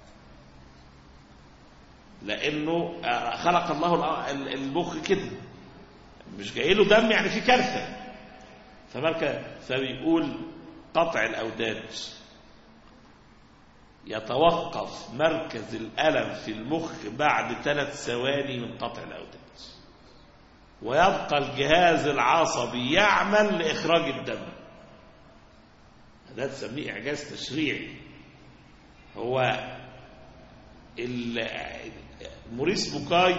لانه خلق الله المخ كده مش جاي له دم يعني في كارثه فمركز فبيقول قطع الاوداج يتوقف مركز الالم في المخ بعد ثلاث ثواني من قطع الاوداج ويبقى الجهاز العصبي يعمل لاخراج الدم ده تسميه اعجاز تشريعي هو موريس بوكاي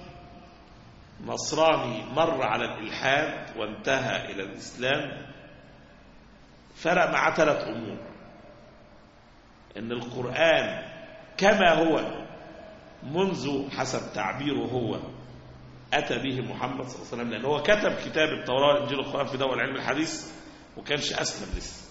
نصراني مر على الإلحاد وانتهى إلى الإسلام فرق مع ثلاث أمور إن القرآن كما هو منذ حسب تعبيره هو أتى به محمد صلى الله عليه وسلم لأنه هو كتب كتاب التوراة والإنجيل والقرآن في دول العلم الحديث وكانش أسلم لسه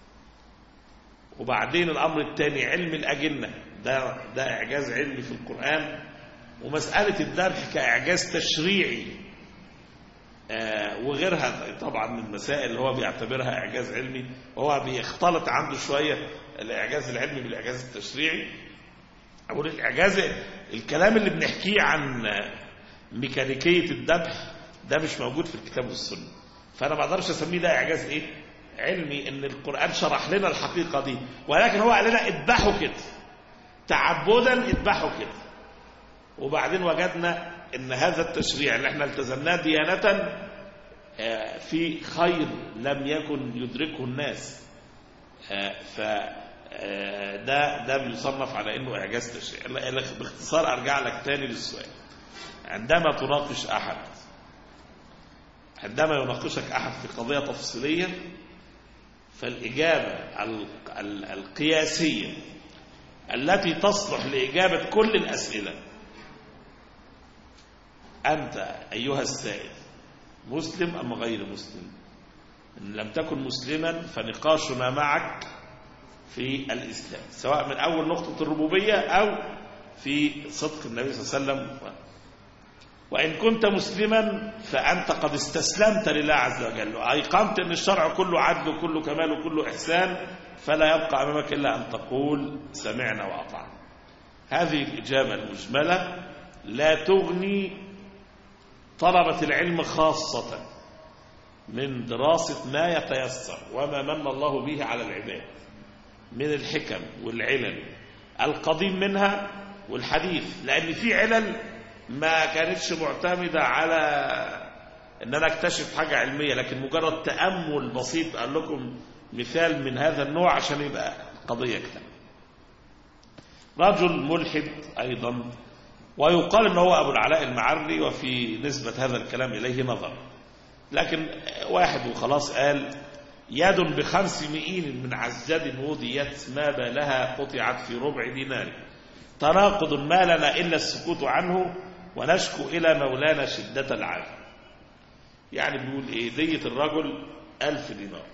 وبعدين الأمر الثاني علم الأجنة ده ده إعجاز علمي في القرآن ومسألة الذبح كإعجاز تشريعي آه وغيرها طبعا من المسائل اللي هو بيعتبرها إعجاز علمي وهو بيختلط عنده شوية الإعجاز العلمي بالإعجاز التشريعي أقول الإعجاز الكلام اللي بنحكيه عن ميكانيكية الذبح ده مش موجود في الكتاب والسنة فأنا ما أقدرش أسميه ده إعجاز إيه علمي إن القرآن شرح لنا الحقيقة دي ولكن هو قال لنا اذبحوا كده تعبدا اذبحوا كده وبعدين وجدنا ان هذا التشريع اللي احنا التزمناه ديانة في خير لم يكن يدركه الناس ف ده ده بيصنف على انه اعجاز تشريعي باختصار ارجع لك تاني للسؤال عندما تناقش احد عندما يناقشك احد في قضيه تفصيليه فالاجابه القياسيه التي تصلح لاجابه كل الاسئله أنت أيها السائل مسلم أم غير مسلم إن لم تكن مسلما فنقاشنا معك في الإسلام سواء من أول نقطة الربوبية أو في صدق النبي صلى الله عليه وسلم وإن كنت مسلما فأنت قد استسلمت لله عز وجل أيقنت أن الشرع كله عدل وكله كمال وكله إحسان فلا يبقى أمامك إلا أن تقول سمعنا وأطعنا هذه الإجابة المجملة لا تغني طلبة العلم خاصة من دراسة ما يتيسر وما من الله به على العباد من الحكم والعلل القديم منها والحديث لأن في علل ما كانتش معتمدة على ان انا اكتشف حاجة علمية لكن مجرد تأمل بسيط قال لكم مثال من هذا النوع عشان يبقى القضية كده رجل ملحد ايضا ويقال ان هو ابو العلاء المعري وفي نسبة هذا الكلام اليه نظر لكن واحد وخلاص قال يد بخمس مئين من عزاد وضيت ما بالها قطعت في ربع دينار تناقض ما لنا إلا السكوت عنه ونشكو إلى مولانا شدة العافية يعني بيقول إيه دية الرجل ألف دينار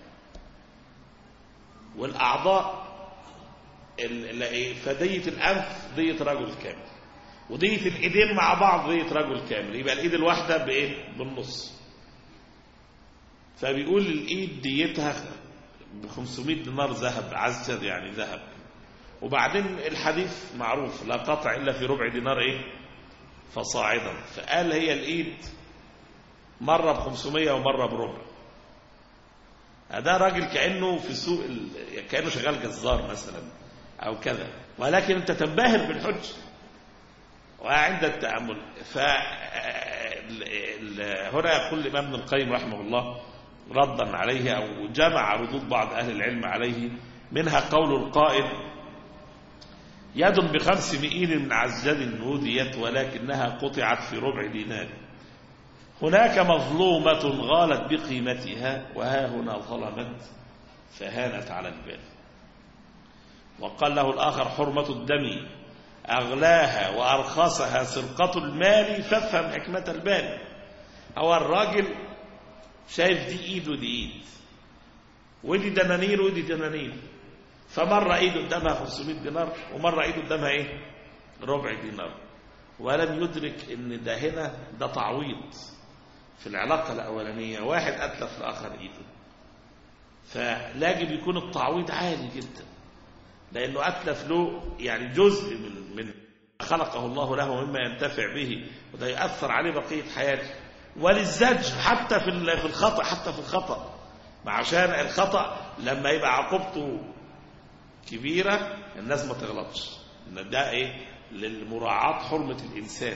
والأعضاء ال- ال- فدية الأنف دية رجل كامل ودية الإيدين مع بعض دية رجل كامل يبقى الإيد الواحدة بإيه بالنص فبيقول الإيد ديتها ب 500 دينار ذهب عزد يعني ذهب وبعدين الحديث معروف لا قطع إلا في ربع دينار إيه فصاعدا فقال هي الإيد مرة ب 500 ومرة بربع ده راجل كأنه في سوق ال... كأنه شغال جزار مثلا أو كذا ولكن أنت تنبهر بالحج وعند التأمل ف ال- ال- هنا يقول الإمام ابن القيم رحمه الله ردا عليه أو جمع ردود بعض أهل العلم عليه منها قول القائل يد بخمس مئين من عزجد نوديت ولكنها قطعت في ربع دينار هناك مظلومة غالت بقيمتها وها هنا ظلمت فهانت على البال وقال له الآخر حرمة الدم أغلاها وأرخصها سرقة المال فافهم حكمة البال هو الراجل شايف دي إيد ودي إيد ودي دنانير ودي دنانير فمرة إيد قدامها 500 دينار ومرة إيد قدامها إيه ربع دينار ولم يدرك إن ده هنا ده تعويض في العلاقة الأولانية واحد أتلف الآخر إيده فلاجب يكون التعويض عالي جدا لأنه أتلف له يعني جزء من من خلقه الله له مما ينتفع به وده يأثر عليه بقية حياته وللزج حتى في ال- في الخطأ حتى في الخطأ ما عشان الخطأ لما يبقى عقوبته كبيرة الناس ما تغلطش إن ده إيه للمراعاة حرمة الإنسان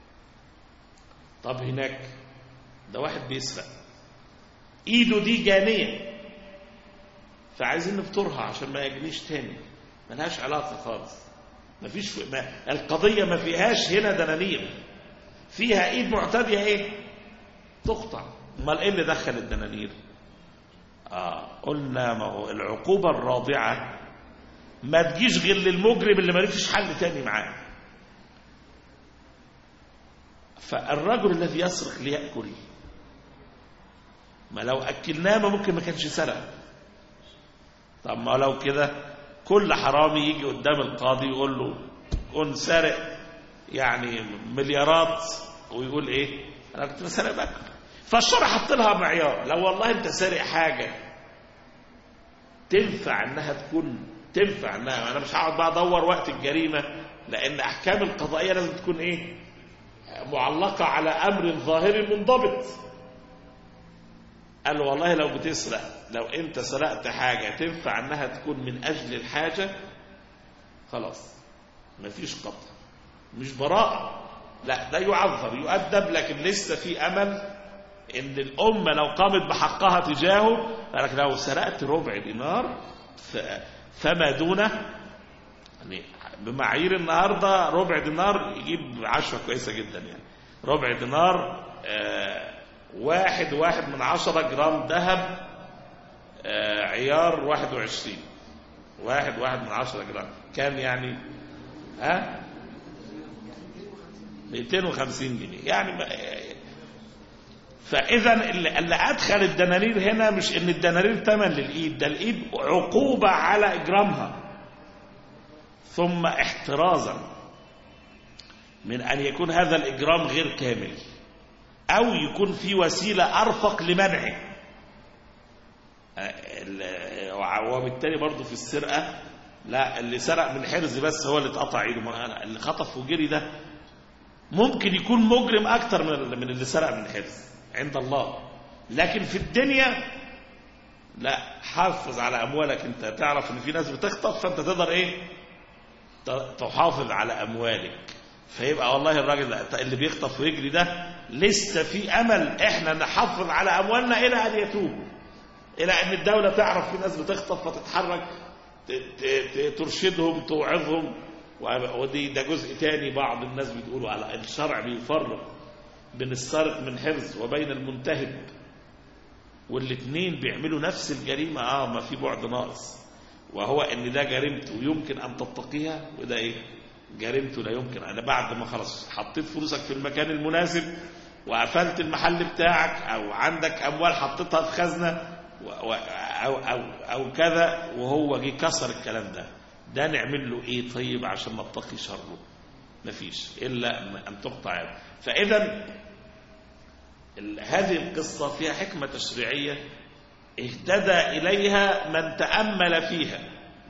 طب هناك ده واحد بيسرق ايده دي جانية فعايزين نفطرها عشان ما يجنيش تاني ملهاش علاقة خالص مفيش في ما القضية ما فيهاش هنا دنانير فيها ايد معتدية ايه تقطع امال ايه اللي دخل الدنانير اه قلنا ما هو العقوبة الرابعة ما تجيش غير للمجرم اللي مالكش حل تاني معاه فالرجل الذي يسرق ليأكل ما لو أكلناه ما ممكن ما كانش سرق طب ما لو كده كل حرامي يجي قدام القاضي يقول له كن سارق يعني مليارات ويقول ايه انا كنت بسرق باكل فالشرع حط لها معيار لو والله انت سارق حاجه تنفع انها تكون تنفع انها انا مش هقعد بقى ادور وقت الجريمه لان احكام القضائيه لازم تكون ايه معلقه على امر ظاهر منضبط قال والله لو بتسرق لو انت سرقت حاجه تنفع انها تكون من اجل الحاجه خلاص مفيش قطع مش براءه لا ده يعذر يؤدب لكن لسه في امل ان الامه لو قامت بحقها تجاهه قال لك لو سرقت ربع دينار ف- فما دونه يعني بمعايير النهارده ربع دينار يجيب عشرة كويسه جدا يعني ربع دينار آه واحد واحد من عشرة جرام ذهب آه عيار واحد وعشرين واحد واحد من عشرة جرام كام يعني ها 250 جنيه يعني ما فاذا اللي, اللي ادخل الدنانير هنا مش ان الدنانير ثمن للايد ده الايد عقوبه على اجرامها ثم احترازا من ان يكون هذا الاجرام غير كامل او يكون في وسيله ارفق لمنعه ال- وبالتالي برضه في السرقه لا اللي سرق من حرز بس هو اللي اتقطع ايده ما- اللي خطف وجري ده ممكن يكون مجرم اكتر من من اللي سرق من حرز عند الله لكن في الدنيا لا حافظ على اموالك انت تعرف ان في ناس بتخطف فانت تقدر ايه ت- تحافظ على اموالك فيبقى والله الراجل اللي بيخطف ويجري ده لسه في امل احنا نحافظ على اموالنا الى ان يتوب الى ان الدوله تعرف في ناس بتخطف فتتحرك ت- ت- ت- ترشدهم توعظهم و- ودي ده جزء تاني بعض الناس بتقولوا على الشرع بيفرق بين السارق من حرز وبين المنتهب والاثنين بيعملوا نفس الجريمة اه ما في بعد ناقص وهو ان ده جريمته يمكن ان تتقيها وده ايه جريمته لا يمكن انا بعد ما خلاص حطيت فلوسك في المكان المناسب وقفلت المحل بتاعك او عندك اموال حطيتها في خزنه و- و- او او او كذا وهو جه كسر الكلام ده ده نعمل له ايه طيب عشان نتقي شره مفيش الا ان تقطع يده فاذا ال- هذه القصه فيها حكمه تشريعيه اهتدى اليها من تامل فيها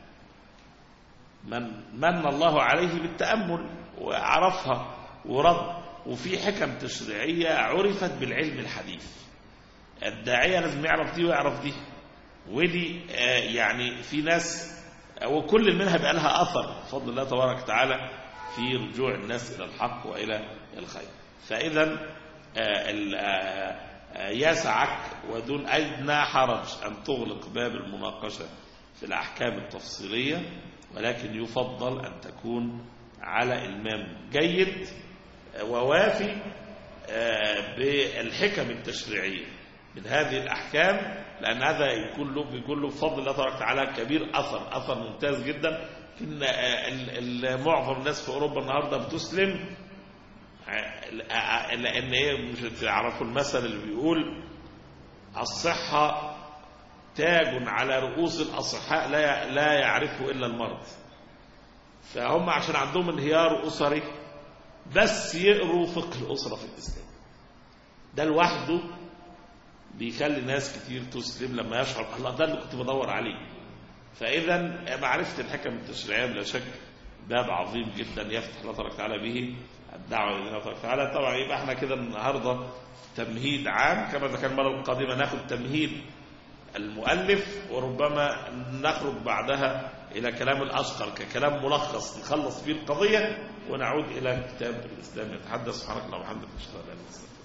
من من الله عليه بالتامل وعرفها ورد وفي حكم تشريعيه عرفت بالعلم الحديث الداعيه لازم يعرف دي ويعرف دي ودي آه، يعني في ناس وكل منها بقى لها اثر بفضل الله تبارك وتعالى في رجوع الناس الى الحق والى الخير فاذا آه، ال- آه، آه، يسعك ودون ادنى حرج ان تغلق باب المناقشه في الاحكام التفصيليه ولكن يفضل ان تكون على المام جيد آه، ووافي آه، بالحكم التشريعيه من هذه الأحكام لأن هذا يكون له بيكون له بفضل الله تبارك وتعالى كبير أثر أثر ممتاز جدا إن آه، ال- ال- معظم الناس في أوروبا النهاردة بتسلم آه، آه، لأن هي مش تعرفوا المثل اللي بيقول الصحة تاج على رؤوس الأصحاء لا لا يعرفه إلا المرض فهم عشان عندهم انهيار أسري بس يقروا فقه الأسرة في الإسلام ده لوحده بيخلي ناس كتير تسلم لما يشعر الله ده اللي كنت بدور عليه فإذا معرفة الحكم التشريعية بلا شك باب عظيم جدا يفتح الله تبارك وتعالى به الدعوة إلى الله تبارك وتعالى طبعا يبقى احنا كده النهارده تمهيد عام كما ذكرنا المرة القادمة ناخد تمهيد المؤلف وربما نخرج بعدها إلى كلام الأشقر ككلام ملخص نخلص فيه القضية ونعود إلى كتاب الإسلام يتحدث سبحانك اللهم وبحمدك أشهد أن لا إله إلا أنت